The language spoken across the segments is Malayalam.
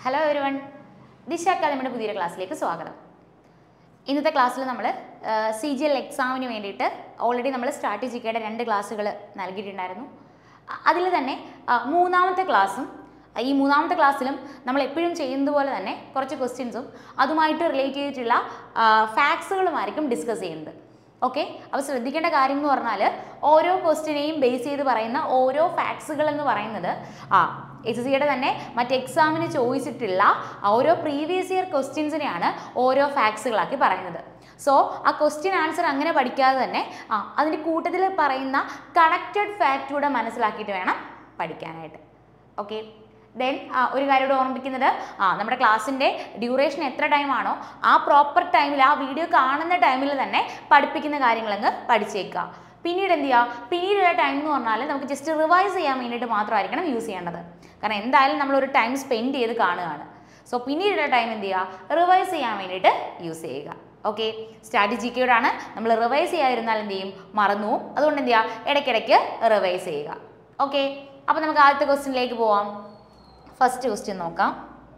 ഹലോ എവരി വൺ ദിശ അക്കാദമിയുടെ പുതിയൊരു ക്ലാസ്സിലേക്ക് സ്വാഗതം ഇന്നത്തെ ക്ലാസ്സിൽ നമ്മൾ സി ജി എൽ എക്സാമിന് വേണ്ടിയിട്ട് ഓൾറെഡി നമ്മൾ സ്ട്രാറ്റജിക്കയുടെ രണ്ട് ക്ലാസ്സുകൾ നൽകിയിട്ടുണ്ടായിരുന്നു അതിൽ തന്നെ ആ, മൂന്നാമത്തെ ക്ലാസ്സും ഈ മൂന്നാമത്തെ ക്ലാസ്സിലും നമ്മൾ എപ്പോഴും ചെയ്യുന്നത് പോലെ തന്നെ കുറച്ച് ക്വസ്റ്റ്യൻസും അതുമായിട്ട് റിലേറ്റ് ചെയ്തിട്ടുള്ള ഫാക്ട്സുകളുമായിരിക്കും ഡിസ്കസ് ചെയ്യുന്നത് ഓക്കെ അപ്പോൾ ശ്രദ്ധിക്കേണ്ട കാര്യം എന്ന് പറഞ്ഞാൽ ഓരോ ക്വസ്റ്റിനെയും ബേസ് ചെയ്ത് പറയുന്ന ഓരോ ഫാക്ട്സുകൾ എന്ന് പറയുന്നത് ആ എച്ച് സിയുടെ തന്നെ മറ്റ് എക്സാമിന് ചോദിച്ചിട്ടുള്ള ഓരോ പ്രീവിയസ് ഇയർ ക്വസ്റ്റ്യൻസിനെയാണ് ഓരോ ഫാക്ട്സുകളാക്കി പറയുന്നത് സോ ആ ക്വസ്റ്റ്യൻ ആൻസർ അങ്ങനെ പഠിക്കാതെ തന്നെ ആ അതിൻ്റെ കൂട്ടത്തിൽ പറയുന്ന കണക്റ്റഡ് ഫാക്റ്റ് കൂടെ മനസ്സിലാക്കിയിട്ട് വേണം പഠിക്കാനായിട്ട് ഓക്കെ ദെൻ ഒരു കാര്യം കൂടെ ഓർമ്മിപ്പിക്കുന്നത് ആ നമ്മുടെ ക്ലാസ്സിൻ്റെ ഡ്യൂറേഷൻ എത്ര ടൈമാണോ ആ പ്രോപ്പർ ടൈമിൽ ആ വീഡിയോ കാണുന്ന ടൈമിൽ തന്നെ പഠിപ്പിക്കുന്ന കാര്യങ്ങളങ്ങ് പഠിച്ചേക്കുക പിന്നീട് എന്ത് ചെയ്യുക പിന്നീടുള്ള ടൈം എന്ന് പറഞ്ഞാൽ നമുക്ക് ജസ്റ്റ് റിവൈസ് ചെയ്യാൻ വേണ്ടിയിട്ട് മാത്രമായിരിക്കണം യൂസ് ചെയ്യേണ്ടത് കാരണം എന്തായാലും നമ്മളൊരു ടൈം സ്പെൻഡ് ചെയ്ത് കാണുകയാണ് സോ പിന്നീടുള്ള ടൈം എന്ത് ചെയ്യുക റിവൈസ് ചെയ്യാൻ വേണ്ടിയിട്ട് യൂസ് ചെയ്യുക ഓക്കെ സ്ട്രാറ്റജിക്കോടാണ് നമ്മൾ റിവൈസ് ചെയ്യാതിരുന്നാൽ എന്ത് ചെയ്യും മറന്നു പോകും അതുകൊണ്ട് എന്ത് ചെയ്യുക ഇടയ്ക്കിടയ്ക്ക് റിവൈസ് ചെയ്യുക ഓക്കെ അപ്പോൾ നമുക്ക് ആദ്യത്തെ ക്വസ്റ്റ്യനിലേക്ക് പോവാം ഫസ്റ്റ് ക്വസ്റ്റ്യൻ നോക്കാം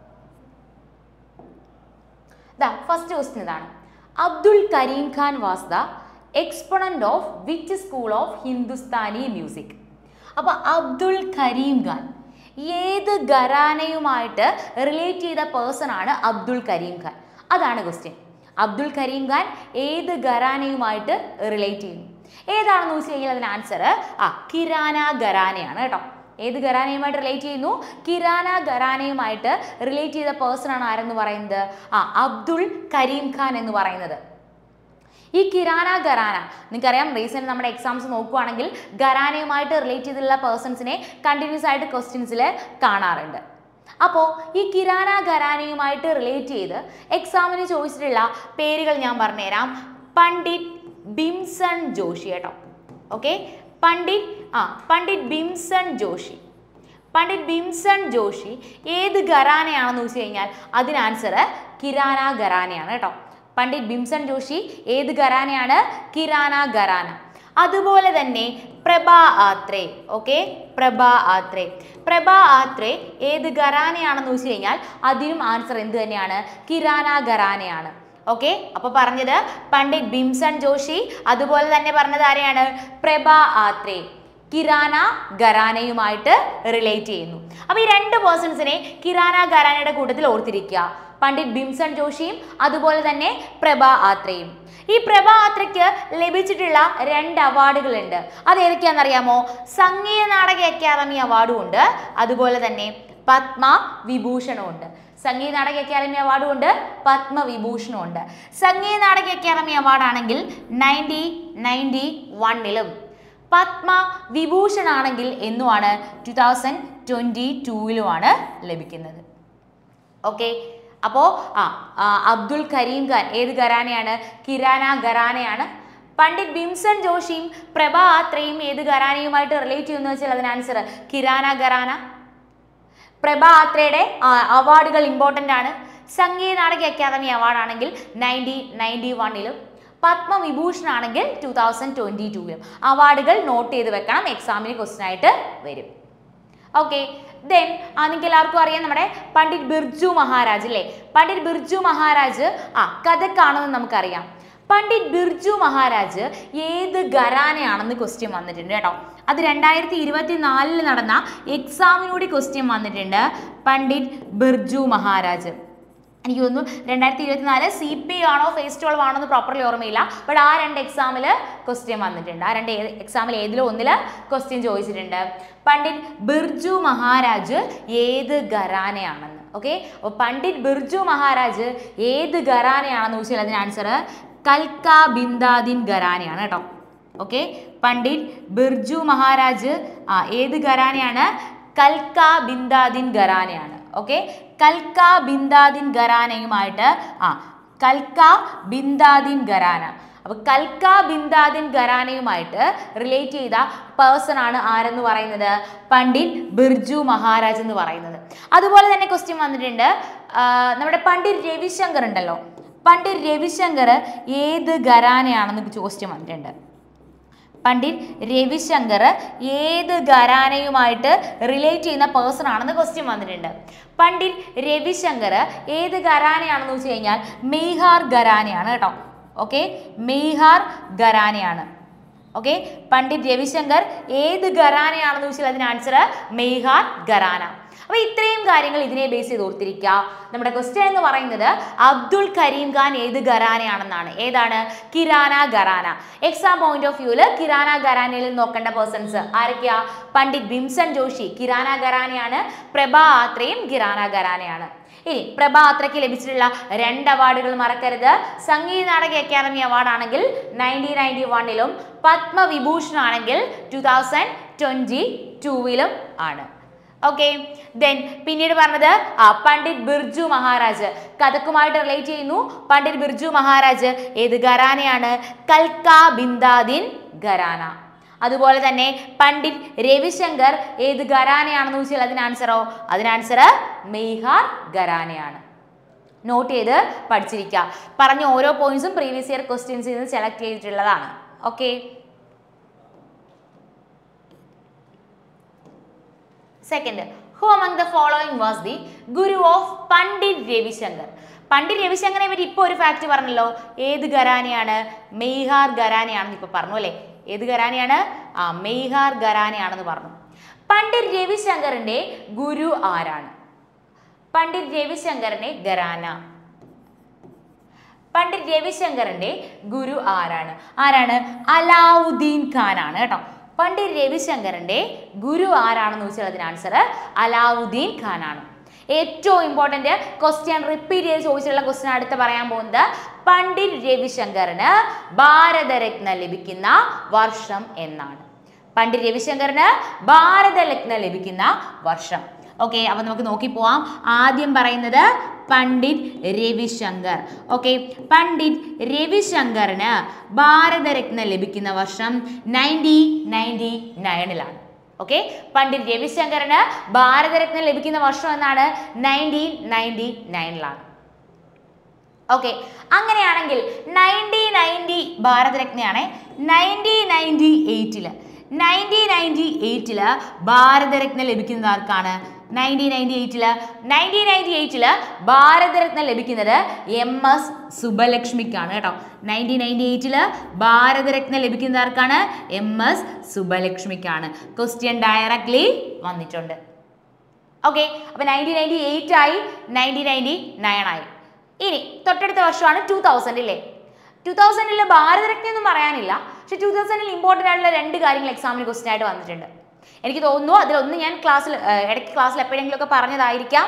ദാ ഫസ്റ്റ് ക്വസ്റ്റ്യൻ ഇതാണ് Abdul Karim Khan was the exponent of which school of Hindustani music അപ്പോൾ അബ്ദുൽ കരീം ഖാൻ ഏത് ഘരാനയുമായിട്ട് റിലേറ്റ് ചെയ്ത പേഴ്സൺ ആണ് അബ്ദുൽ കരീം ഖാൻ അതാണ് ക്വസ്റ്റ്യൻ അബ്ദുൽ കരീം ഖാൻ ഏത് ഘരാനയുമായിട്ട് റിലേറ്റ് ചെയ്യുന്നു ഏതാണെന്ന് ചോദിച്ചു കഴിഞ്ഞാൽ അതിന് ആൻസർ ആ കിരാന ഘരാനയാണ് കേട്ടോ ഏത് ഘരാനയുമായിട്ട് റിലേറ്റ് ചെയ്യുന്നു കിരാന ഘരാനയുമായിട്ട് റിലേറ്റ് ചെയ്ത പേഴ്സൺ ആണ് ആരെന്ന് പറയുന്നത് ആ അബ്ദുൾ കരീം ഖാൻ എന്ന് പറയുന്നത് ഈ കിരാന ഘരാന നിങ്ങൾക്കറിയാം റീസെന്റ് നമ്മുടെ എക്സാംസ് നോക്കുവാണെങ്കിൽ ഘരാനയുമായിട്ട് റിലേറ്റ് ചെയ്തിട്ടുള്ള പേഴ്സൺസിനെ കണ്ടിന്യൂസ് ആയിട്ട് ക്വസ്റ്റ്യൻസിൽ കാണാറുണ്ട് അപ്പോൾ ഈ കിരാന ഘരാനയുമായിട്ട് റിലേറ്റ് ചെയ്ത് എക്സാമിന് ചോദിച്ചിട്ടുള്ള പേരുകൾ ഞാൻ പറഞ്ഞുതരാം പണ്ഡിറ്റ് ബിംസൺ ജോഷി കേട്ടോ ഓക്കെ പണ്ഡിറ്റ് ആ പണ്ഡിറ്റ് ബിംസൺ ജോഷി പണ്ഡിറ്റ് ബിംസൺ ജോഷി ഏത് ഘരാനയാണെന്ന് ചോദിച്ചു കഴിഞ്ഞാൽ അതിന് ആൻസർ കിരാന ഘരാനയാണ് കേട്ടോ പണ്ഡിറ്റ് ബിംസൺ ജോഷി ഏത് ഘരാനയാണ് കിരാന ഘരാന അതുപോലെ തന്നെ പ്രഭാ ആത്രേ ഓക്കെ പ്രഭാ ആത്രേ പ്രഭാ ആത്രേ ഏത് ഘരാനയാണെന്ന് ചോദിച്ചു കഴിഞ്ഞാൽ അതിനും ആൻസർ എന്ത് തന്നെയാണ് കിരാന ഘരാനയാണ് ഓക്കെ അപ്പൊ പറഞ്ഞത് പണ്ഡിറ്റ് ബിംസൺ ജോഷി അതുപോലെ തന്നെ പറഞ്ഞത് ആരെയാണ് പ്രഭാ ആത്രേ കിരാന ഘരാനയുമായിട്ട് റിലേറ്റ് ചെയ്യുന്നു അപ്പൊ ഈ രണ്ട് പേഴ്സൺസിനെ കിരാന ഘരാനയുടെ കൂട്ടത്തിൽ ഓർത്തിരിക്കുക പണ്ഡിറ്റ് ബിംസൺ ജോഷിയും അതുപോലെ തന്നെ പ്രഭാ ആത്രയും ഈ പ്രഭാ ആത്രയ്ക്ക് ലഭിച്ചിട്ടുള്ള രണ്ട് അവാർഡുകളുണ്ട് അത് ഏതൊക്കെയാണെന്നറിയാമോ സംഗീത നാടക അക്കാദമി അവാർഡും ഉണ്ട് അതുപോലെ തന്നെ പത്മ വിഭൂഷണവും ഉണ്ട് സംഗീത നാടക അക്കാദമി അവാർഡും ഉണ്ട് പത്മവിഭൂഷണവും ഉണ്ട് സംഗീത നാടക അക്കാദമി അവാർഡാണെങ്കിൽ നയൻറ്റി നയൻറ്റി വണ്ണിലും പത്മ വിഭൂഷൺ ആണെങ്കിൽ എന്നുമാണ് ടു തൗസൻഡ് ട്വൻറ്റി ടൂവിലുമാണ് ലഭിക്കുന്നത് ഓക്കെ അപ്പോൾ ആ ആ, അബ്ദുൽ കരീം ഖാൻ ഏത് ഘരാനയാണ് കിരാന ഘരാനയാണ് പണ്ഡിറ്റ് ബിംസൺ ജോഷിയും പ്രഭ ആത്രയും ഏത് ഘരാനയുമായിട്ട് റിലേറ്റ് ചെയ്യുന്നു വെച്ചാൽ അതിന് ആൻസർ കിരാന ഘരാന പ്രഭ ആത്രയുടെ അവാർഡുകൾ ഇമ്പോർട്ടൻ്റ് ആണ് സംഗീത നാടക അക്കാദമി അവാർഡ് ആണെങ്കിൽ നയൻറ്റി നയൻറ്റി വണ്ണിലും പത്മവിഭൂഷൺ ആണെങ്കിൽ ടു തൗസൻഡ് ട്വൻറ്റി ടൂവിലും അവാർഡുകൾ നോട്ട് ചെയ്ത് വെക്കണം എക്സാമിന് ക്വസ്റ്റൻ ആയിട്ട് വരും ഓക്കെ ദെൻ നിങ്ങൾക്ക് എല്ലാവർക്കും അറിയാം നമ്മുടെ പണ്ഡിറ്റ് ബിർജു മഹാരാജ് അല്ലേ പണ്ഡിറ്റ് ബിർജു മഹാരാജ് ആ കഥക്കാണെന്ന് നമുക്കറിയാം പണ്ഡിറ്റ് ബിർജു മഹാരാജ് ഏത് ഘരാനയാണെന്ന് ക്വസ്റ്റ്യൻ വന്നിട്ടുണ്ട് കേട്ടോ അത് രണ്ടായിരത്തി ഇരുപത്തി നാലിൽ നടന്ന എക്സാമിനൂടെ ക്വസ്റ്റ്യൻ വന്നിട്ടുണ്ട് പണ്ഡിറ്റ് ബിർജു മഹാരാജ് എനിക്ക് തോന്നുന്നു രണ്ടായിരത്തി ഇരുപത്തി നാല് സി പി ആണോ ഫേസ് ട്വൽവ് ആണോ എന്ന് പ്രോപ്പർലി ഓർമ്മയില്ല ബട്ട് ആ രണ്ട് എക്സാമിൽ ക്വസ്റ്റ്യൻ വന്നിട്ടുണ്ട് ആ രണ്ട് എക്സാമിൽ ഏതിലോ ഒന്നിൽ ക്വസ്റ്റ്യൻ ചോദിച്ചിട്ടുണ്ട് പണ്ഡിറ്റ് ബിർജു മഹാരാജ് ഏത് ഘരാനയാണെന്ന് ഓക്കെ അപ്പോൾ പണ്ഡിറ്റ് ബിർജു മഹാരാജ് ഏത് ഘരാനയാണെന്ന് ചോദിച്ചാൽ അതിന് ആൻസർ കൽക്ക ബിന്ദാദിൻ ഘരാനയാണ് കേട്ടോ ഓക്കെ പണ്ഡിറ്റ് ബിർജു മഹാരാജ് ആ ഏത് ഘരാനയാണ് കൽക്ക ബിന്ദാദിൻ ഘരാനയാണ് ഓക്കെ കൽക്ക ബിന്ദാദിൻ ഘരാനയുമായിട്ട് ആ കൽക്ക ബിന്ദാദിൻ ഘരാന അപ്പോൾ കൽക്ക ബിന്ദാദിൻ ഘരാനയുമായിട്ട് റിലേറ്റ് ചെയ്ത പേഴ്സൺ ആണ് ആരെന്ന് പറയുന്നത് പണ്ഡിറ്റ് ബിർജു മഹാരാജ് എന്ന് പറയുന്നത് അതുപോലെ തന്നെ ക്വസ്റ്റ്യൻ വന്നിട്ടുണ്ട് ആ, നമ്മുടെ പണ്ഡിറ്റ് രവിശങ്കർ ഉണ്ടല്ലോ പണ്ഡിറ്റ് രവിശങ്കർ ഏത് ഘരാനയാണെന്ന് ക്വസ്റ്റ്യൻ വന്നിട്ടുണ്ട് പണ്ഡിറ്റ് രവിശങ്കർ ഏത് ഘരാനയുമായിട്ട് റിലേറ്റ് ചെയ്യുന്ന പേഴ്സൺ ആണെന്ന് ക്വസ്റ്റ്യൻ വന്നിട്ടുണ്ട് പണ്ഡിറ്റ് രവിശങ്കർ ഏത് ഘരാനയാണെന്ന് വെച്ച് കഴിഞ്ഞാൽ മെയ്ഹാർ ഘരാനയാണ് കേട്ടോ ഓക്കെ മെയ്ഹാർ ഘരാനയാണ് ഓക്കെ പണ്ഡിറ്റ് രവിശങ്കർ ഏത് ഘരാനയാണെന്ന് ചോദിച്ചാൽ അതിന് ആൻസർ മെയ്ഹാർ ഘരാന അപ്പൊ ഇത്രയും കാര്യങ്ങൾ ഇതിനെ ബേസ് ചെയ്ത് ഓർത്തിരിക്കുക നമ്മുടെ ക്വസ്റ്റ്യൻ എന്ന് പറയുന്നത് അബ്ദുൾ കരീം ഖാൻ ഏത് ഘരാനയാണെന്നാണ് ഏതാണ് Kirana gharana exam point of വ്യൂല് കിരാന ഘരാനയിൽ നോക്കേണ്ട പേഴ്സൺസ് ആരൊക്കെയാ പണ്ഡിറ്റ് ഭീംസൻ ജോഷി കിരാന ഘരാനയാണ് പ്രഭ ആത്രയും കിരാന ഘരാനയാണ് ഇനി പ്രഭാത്രയ്ക്ക് ലഭിച്ചിട്ടുള്ള രണ്ട് അവാർഡുകൾ മറക്കരുത് സംഗീത നാടക അക്കാദമി അവാർഡ് ആണെങ്കിൽ നയൻറ്റീൻ നയൻറ്റി വണ്ണിലും പത്മവിഭൂഷൺ ആണെങ്കിൽ ടു തൗസൻഡ് ട്വൻറ്റി ടൂവിലും ആണ് ഓക്കെ ദെൻ പിന്നീട് പറഞ്ഞത് ആ പണ്ഡിറ്റ് ബിർജു മഹാരാജ് കഥക്കുമായിട്ട് റിലേറ്റ് ചെയ്യുന്നു പണ്ഡിറ്റ് ബിർജു മഹാരാജ് ഏത് ഘരാനയാണ് കൽക്ക ബിന്ദാദിൻ ഘരാന അതുപോലെ തന്നെ പണ്ഡിറ്റ് രവിശങ്കർ ഏത് ഘരാനയാണെന്ന് ചോദിച്ചാൽ അതിന് ആൻസറോ അതിന് ആൻസർ മെയ്ഹാർ ഘരാനയാണ് നോട്ട് ചെയ്ത് പഠിച്ചിരിക്കുക പറഞ്ഞ ഓരോ പോയിന്റ്സും പ്രീവിയസ് ഇയർ ക്വസ്റ്റ്യൻസിൽ നിന്ന് സെലക്ട് ചെയ്തിട്ടുള്ളതാണ് okay second who among the following was the guru of Pandit Ravishankar Pandit രവിശങ്കറിനെ പറ്റി ഇപ്പോൾ ഒരു ഫാക്ട് പറഞ്ഞല്ലോ ഏത് ഘരാനയാണ് മെയ്ഹാർ ഘരാനയാണെന്ന് ഇപ്പോൾ പറഞ്ഞു അല്ലേ ഏത് ഘരാനയാണ് ആ മെയ്ഹാർ ഘരാനയാണെന്ന് പറഞ്ഞു പണ്ഡിറ്റ് രവിശങ്കറിന്റെ ഗുരു ആരാണ് പണ്ഡിറ്റ് രവിശങ്കറിന്റെ ഘരാന പണ്ഡിറ്റ് രവിശങ്കറിന്റെ ഗുരു ആരാണ് ആരാണ് അലാവുദ്ദീൻ ഖാൻ ആണ് കേട്ടോ പണ്ഡിറ്റ് രവിശങ്കറിന്റെ ഗുരു ആരാണെന്ന് ചോദിച്ചാൽ അതിന് ആൻസർ അലാവുദ്ദീൻ ഖാൻ ആണ് ഏറ്റവും ഇമ്പോർട്ടന്റ് ക്വസ്റ്റ്യൻ റിപ്പീറ്റ് ചെയ്ത് ചോദിച്ചിട്ടുള്ള ക്വസ്റ്റ്യൻ അടുത്ത് പറയാൻ പോകുന്നത് പണ്ഡിറ്റ് രവിശങ്കറിന് ഭാരതരത്ന ലഭിക്കുന്ന വർഷം എന്നാണ് പണ്ഡിറ്റ് രവിശങ്കറിന് ഭാരതരത്ന ലഭിക്കുന്ന വർഷം ഓക്കെ അപ്പൊ നമുക്ക് നോക്കി പോവാം ആദ്യം പറയുന്നത് പണ്ഡിറ്റ് രവിശങ്കർ ഓക്കെ പണ്ഡിറ്റ് രവിശങ്കറിന് ഭാരതരത്ന ലഭിക്കുന്ന വർഷം നയൻറ്റീൻ നയൻറ്റി നയനിലാണ് ഓക്കെ പണ്ഡിറ്റ് രവിശങ്കറിന് ഭാരതരത്ന ലഭിക്കുന്ന വർഷം എന്നാണ് നയൻറ്റീൻ നയൻറ്റി നയനിലാണ് ഓക്കെ അങ്ങനെയാണെങ്കിൽ നയൻറ്റീൻ നയൻറ്റി ഭാരതരത്നയാണ് നയൻറ്റീൻ നയൻറ്റി എയ്റ്റില് നയൻറ്റീൻ നയൻറ്റി എയ്റ്റില് ഭാരതരത്ന ലഭിക്കുന്നത് ആർക്കാണ് നയൻറ്റീൻ നയൻറ്റി എയ്റ്റില് നയൻറ്റീൻ നയൻറ്റി എയ്റ്റില് ഭാരതരത്ന ലഭിക്കുന്നത് എം എസ് സുബലക്ഷ്മിക്കാണ് കേട്ടോ നയൻറ്റീൻ നയൻറ്റി എയ്റ്റില് ഭാരതരത്ന ലഭിക്കുന്നത് ആർക്കാണ് എം എസ് സുബലക്ഷ്മിക്കാണ് ക്വസ്റ്റ്യൻ ഡയറക്ട്ലി വന്നിട്ടുണ്ട് ഓക്കെ അപ്പോൾ നയൻറ്റീൻ നയൻറ്റി എയ്റ്റ് ആയി നയൻറ്റീൻ നയൻറ്റി നയൻ ആയി ഇനി തൊട്ടടുത്ത വർഷമാണ് ടൂ തൗസൻഡ് ഇല്ലേ ടൂ തൗസൻഡിൽ ഭാരതരത്ന ഒന്നും പറയാനില്ല പക്ഷെ ടൂ തൗസൻഡിൽ ഇമ്പോർട്ടൻ്റ് ആയിട്ടുള്ള രണ്ട് കാര്യങ്ങൾ എക്സാമിന് ക്വസ്റ്റ്യൻ ആയിട്ട് വന്നിട്ടുണ്ട് എനിക്ക് തോന്നുന്നു അതിലൊന്ന് ഞാൻ ക്ലാസ്സിൽ ഇടയ്ക്ക് ക്ലാസ്സിൽ എപ്പോഴെങ്കിലും ഒക്കെ പറഞ്ഞതായിരിക്കാം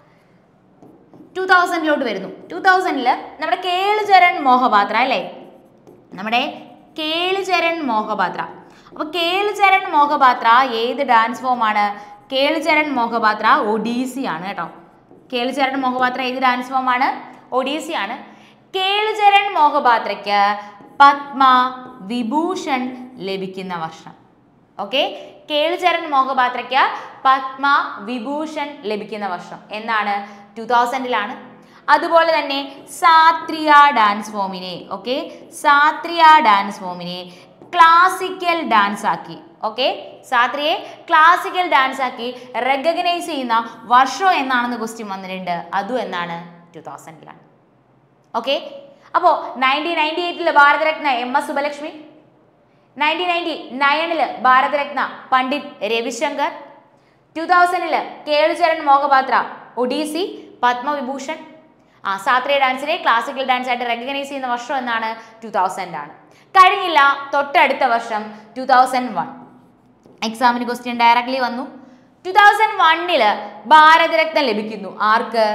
ടൂ തൗസൻഡിലോട്ട് വരുന്നു ടൂ തൗസൻഡിൽ നമ്മുടെ കേളുചരൺ മോഹപാത്ര അല്ലേ നമ്മുടെ കേളുചരൺ മോഹപാത്ര അപ്പോൾ കേളുചരൺ മോഹപാത്ര ഏത് ഡാൻസ് ഫോമാണ് കേളുചരൺ മോഹപാത്ര ഒഡീസി ആണ് കേട്ടോ കേളുചരൺ മോഹപാത്ര ഏത് ഡാൻസ് ഫോമാണ് ഒഡീസി ആണ് കേളുചരൺ മോഹപാത്രയ്ക്ക് പത്മ വിഭൂഷൺ ലഭിക്കുന്ന വർഷം ഓക്കെ കേളുചരൺ മോഹപാത്രയ്ക്ക് പത്മ വിഭൂഷൺ ലഭിക്കുന്ന വർഷം എന്നാണ് ടു തൗസൻഡിലാണ് അതുപോലെ തന്നെ സാത്രിയ ഡാൻസ് ഫോമിനെ ഓക്കെ സാത്രിയ ഡാൻസ് ഫോമിനെ ക്ലാസിക്കൽ ഡാൻസ് ആക്കി ഓക്കെ സാത്രിയെ ക്ലാസിക്കൽ ഡാൻസ് ആക്കി റെക്കഗ്നൈസ് ചെയ്യുന്ന വർഷം എന്നാണെന്ന് ക്വസ്റ്റ്യൻ വന്നിട്ടുണ്ട് അതും എന്നാണ് ടു തൗസൻഡിലാണ് ഓക്കെ അപ്പോൾ നയൻറ്റീൻ നയൻറ്റി എയ്റ്റിൽ Bharat Ratna M S Subbulakshmi nineteen ninety നയനില് ഭാരതരത്ന പണ്ഡിറ്റ് രവിശങ്കർ ടു തൗസൻഡില് കേളുചരൺ മോഹപാത്ര ഒഡീസി പത്മവിഭൂഷൺ ആ സാത്രിയ ഡാൻസിനെ ക്ലാസിക്കൽ ഡാൻസ് ആയിട്ട് റെക്കഗ്നൈസ് ചെയ്യുന്ന വർഷം എന്നാണ് ടു തൗസൻഡ് ആണ് കഴിഞ്ഞില്ല തൊട്ടടുത്ത വർഷം ടു തൗസൻഡ് വൺ എക്സാമിന് ക്വസ്റ്റ്യൻ ഡയറക്ട്ലി വന്നു ടു തൗസൻഡ് വണ്ണില് ഭാരതരത്ന ലഭിക്കുന്നു ആർക്ക്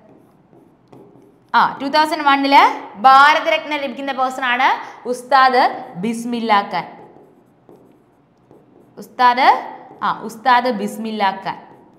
ആ ടു തൗസൻഡ് വണ്ണില് ഭാരതരത്ന ലഭിക്കുന്ന പേഴ്സൺ ആണ് ഉസ്താദ് ബിസ്മില്ല ഖാൻ ഉസ്താദ് ആ ഉസ്താദ് ബിസ്മില്ല ഖാൻ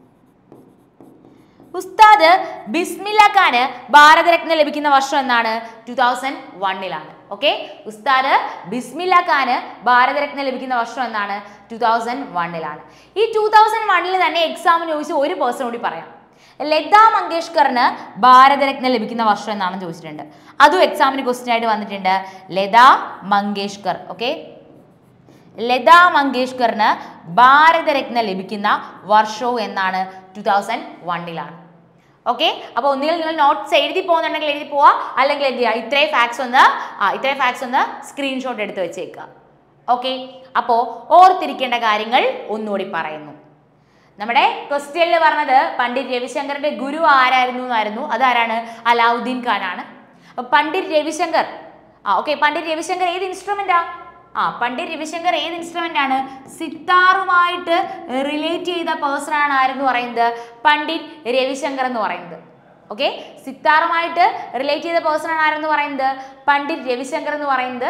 ഉസ്താദ് ബിസ്മില്ല ഖാന് ഭാരതരത്ന ലഭിക്കുന്ന വർഷം എന്നാണ് ടു തൗസൻഡ് വണ്ണിലാണ് ഓക്കെ ഉസ്താദ് ബിസ്മില്ല ഖാന് ഭാരതരത്ന ലഭിക്കുന്ന വർഷം എന്നാണ് ടു തൗസൻഡ് വണ്ണിലാണ് ഈ ടു തൗസൻഡ് വണ്ണിൽ തന്നെ എക്സാമിന് ചോദിച്ച ഒരു പേഴ്സൺ കൂടി പറയാം ലതാ മങ്കേഷ്കറിന് ഭാരതരത്ന ലഭിക്കുന്ന വർഷം എന്നാണ് ചോദിച്ചിട്ടുണ്ട് അതും എക്സാമിന് ക്വസ്റ്റ്യൻ ആയിട്ട് വന്നിട്ടുണ്ട് ലതാ മങ്കേഷ്കർ ഓക്കെ ലതാ മങ്കേഷ്കറിന് ഭാരതരത്ന ലഭിക്കുന്ന വർഷവും എന്നാണ് ടു തൗസൻഡ് വണ്ണിലാണ് ഓക്കെ അപ്പോൾ ഒന്നുകിൽ നിങ്ങൾ നോട്ട്സ് എഴുതി പോകുന്നുണ്ടെങ്കിൽ എഴുതി പോവാ അല്ലെങ്കിൽ എന്ത് ചെയ്യുക ഇത്രയും ഫാക്ട്സ് ഒന്ന് ആ ഇത്രയും ഫാക്ട്സ് ഒന്ന് സ്ക്രീൻഷോട്ട് എടുത്ത് വെച്ചേക്കുക ഓക്കെ അപ്പോൾ ഓർത്തിരിക്കേണ്ട കാര്യങ്ങൾ ഒന്നുകൂടി പറയുന്നു നമ്മുടെ ക്വസ്റ്റ്യനിൽ പറഞ്ഞത് പണ്ഡിറ്റ് രവിശങ്കറിന്റെ ഗുരു ആരായിരുന്നു എന്നായിരുന്നു അതാരാണ് അലാവുദ്ദീൻ ഖാൻ ആണ് അപ്പൊ പണ്ഡിറ്റ് രവിശങ്കർ ആ ഓക്കെ പണ്ഡിറ്റ് രവിശങ്കർ ഏത് ഇൻസ്ട്രുമെന്റാ ആ പണ്ഡിറ്റ് രവിശങ്കർ ഏത് ഇൻസ്ട്രുമെന്റ് ആണ് സിത്താറുമായിട്ട് റിലേറ്റ് ചെയ്ത പേഴ്സൺ ആണ് ആരെന്ന് പറയുന്നത് പണ്ഡിറ്റ് രവിശങ്കർ എന്ന് പറയുന്നത് ഓക്കെ സിത്താറുമായിട്ട് റിലേറ്റ് ചെയ്ത പേഴ്സൺ ആണ് ആരെന്ന് പറയുന്നത് പണ്ഡിറ്റ് രവിശങ്കർ എന്ന് പറയുന്നത്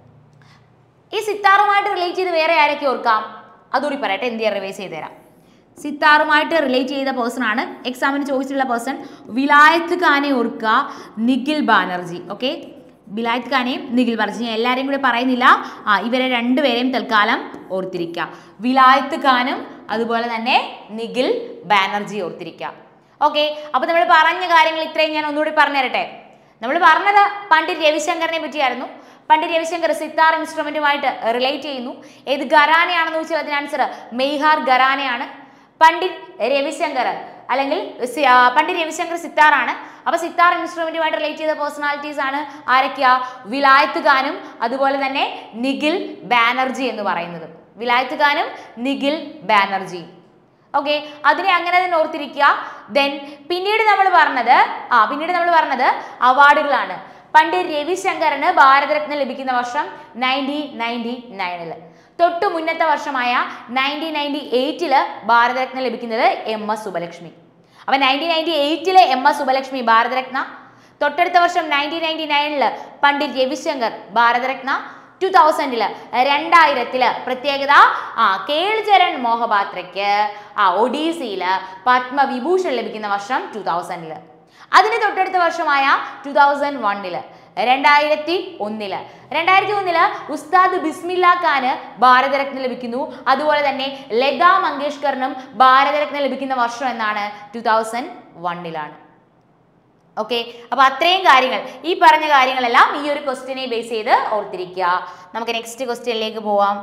ഈ സിത്താറുമായിട്ട് റിലേറ്റ് ചെയ്ത് വേറെ ആരൊക്കെ ഓർക്കാം അതുകൂടി പറയട്ടെ എന്ത് റിവൈസ് ചെയ്ത് തരാം സിത്താറുമായിട്ട് റിലേറ്റ് ചെയ്ത പേഴ്സൺ ആണ് എക്സാമിന് ചോദിച്ചിട്ടുള്ള പേഴ്സൺ വിലായത്ത് ഖാനെ ഓർക്കുക നിഖിൽ ബാനർജി ഓക്കെ വിലായത്ത് ഖാനെയും നിഖിൽ ബാനർജി ഞാൻ എല്ലാവരെയും കൂടെ പറയുന്നില്ല ആ ഇവരെ രണ്ടുപേരെയും തൽക്കാലം ഓർത്തിരിക്കുക വിലായത്ത് ഖാനും അതുപോലെ തന്നെ നിഖിൽ ബാനർജി ഓർത്തിരിക്കുക ഓക്കെ അപ്പോൾ നമ്മൾ പറഞ്ഞ കാര്യങ്ങൾ ഇത്രയും ഞാൻ ഒന്നുകൂടി പറഞ്ഞു തരട്ടെ നമ്മൾ പറഞ്ഞത് പണ്ഡിറ്റ് രവിശങ്കറിനെ പറ്റിയായിരുന്നു പണ്ഡിറ്റ് രവിശങ്കർ സിത്താർ ഇൻസ്ട്രുമെന്റുമായിട്ട് റിലേറ്റ് ചെയ്യുന്നു ഏത് ഖരാനയാണെന്ന് ചോദിച്ചാൽ അതിന് ആൻസർ മെയ്ഹാർ ഖരാനയാണ് പണ്ഡിറ്റ് രവിശങ്കർ അല്ലെങ്കിൽ സി- ആ, പണ്ഡിറ്റ് രവിശങ്കർ സിത്താറാണ് അപ്പൊ സിത്താർ ഇൻസ്ട്രുമെന്റുമായിട്ട് റിലേറ്റ് ചെയ്ത പേഴ്സണാലിറ്റീസ് ആണ് ആരൊക്കെയാ വിലായത്ത് ഖാനും അതുപോലെ തന്നെ നിഖിൽ ബാനർജി എന്ന് പറയുന്നത് വിലായത്ത് ഖാനും നിഖിൽ ബാനർജി ഓക്കെ അതിനെ അങ്ങനെ തന്നെ ഓർത്തിരിക്കുക ദെൻ പിന്നീട് നമ്മൾ പറഞ്ഞത് ആ പിന്നീട് നമ്മൾ പറഞ്ഞത് അവാർഡുകളാണ് പണ്ട് രവിശങ്കറിന് ഭാരതരത്ന ലഭിക്കുന്ന വർഷം നയൻറ്റീൻ നയൻറ്റി നയനില് തൊട്ടു മുന്നത്തെ വർഷമായ നയൻറ്റീൻ നയൻറ്റി എയ്റ്റില് ഭാരതരത്ന ലഭിക്കുന്നത് എം എസ് സുബലക്ഷ്മി അപ്പൊ നയൻറ്റീൻ നയൻറ്റി എയ്റ്റിലെ എം എസ് സുബലക്ഷ്മി ഭാരതരത്ന തൊട്ടടുത്ത വർഷം നയൻറ്റീൻ നയൻറ്റി നയനില് പണ്ഡിറ്റ് രവിശങ്കർ ഭാരതരത്ന ടു തൗസൻഡില് രണ്ടായിരത്തില് പ്രത്യേകത ആ കേൾചരൺ മോഹപാത്രയ്ക്ക് ആ ഒഡീസിയില് പത്മവിഭൂഷൺ ലഭിക്കുന്ന വർഷം ടു തൗസൻഡില് അതിന് തൊട്ടടുത്ത വർഷമായ ടു തൗസൻഡ് വണ്ണില് രണ്ടായിരത്തി ഒന്നില് രണ്ടായിരത്തി ഒന്നില് ഉസ്താദ് ബിസ്മില്ല ഖാന് ഭാരതരത്ന ലഭിക്കുന്നു അതുപോലെ തന്നെ ലതാ മങ്കേഷ്കറിനും ഭാരതരത്ന ലഭിക്കുന്ന വർഷം എന്നാണ് ടു തൗസൻഡ് വണ്ണിലാണ് ഓക്കെ അപ്പൊ അത്രയും കാര്യങ്ങൾ ഈ പറഞ്ഞ കാര്യങ്ങളെല്ലാം ഈ ഒരു ക്വസ്റ്റ്യനെ ബേസ് ചെയ്ത് ഓർത്തിരിക്കുക നമുക്ക് നെക്സ്റ്റ് ക്വസ്റ്റ്യനിലേക്ക് പോവാം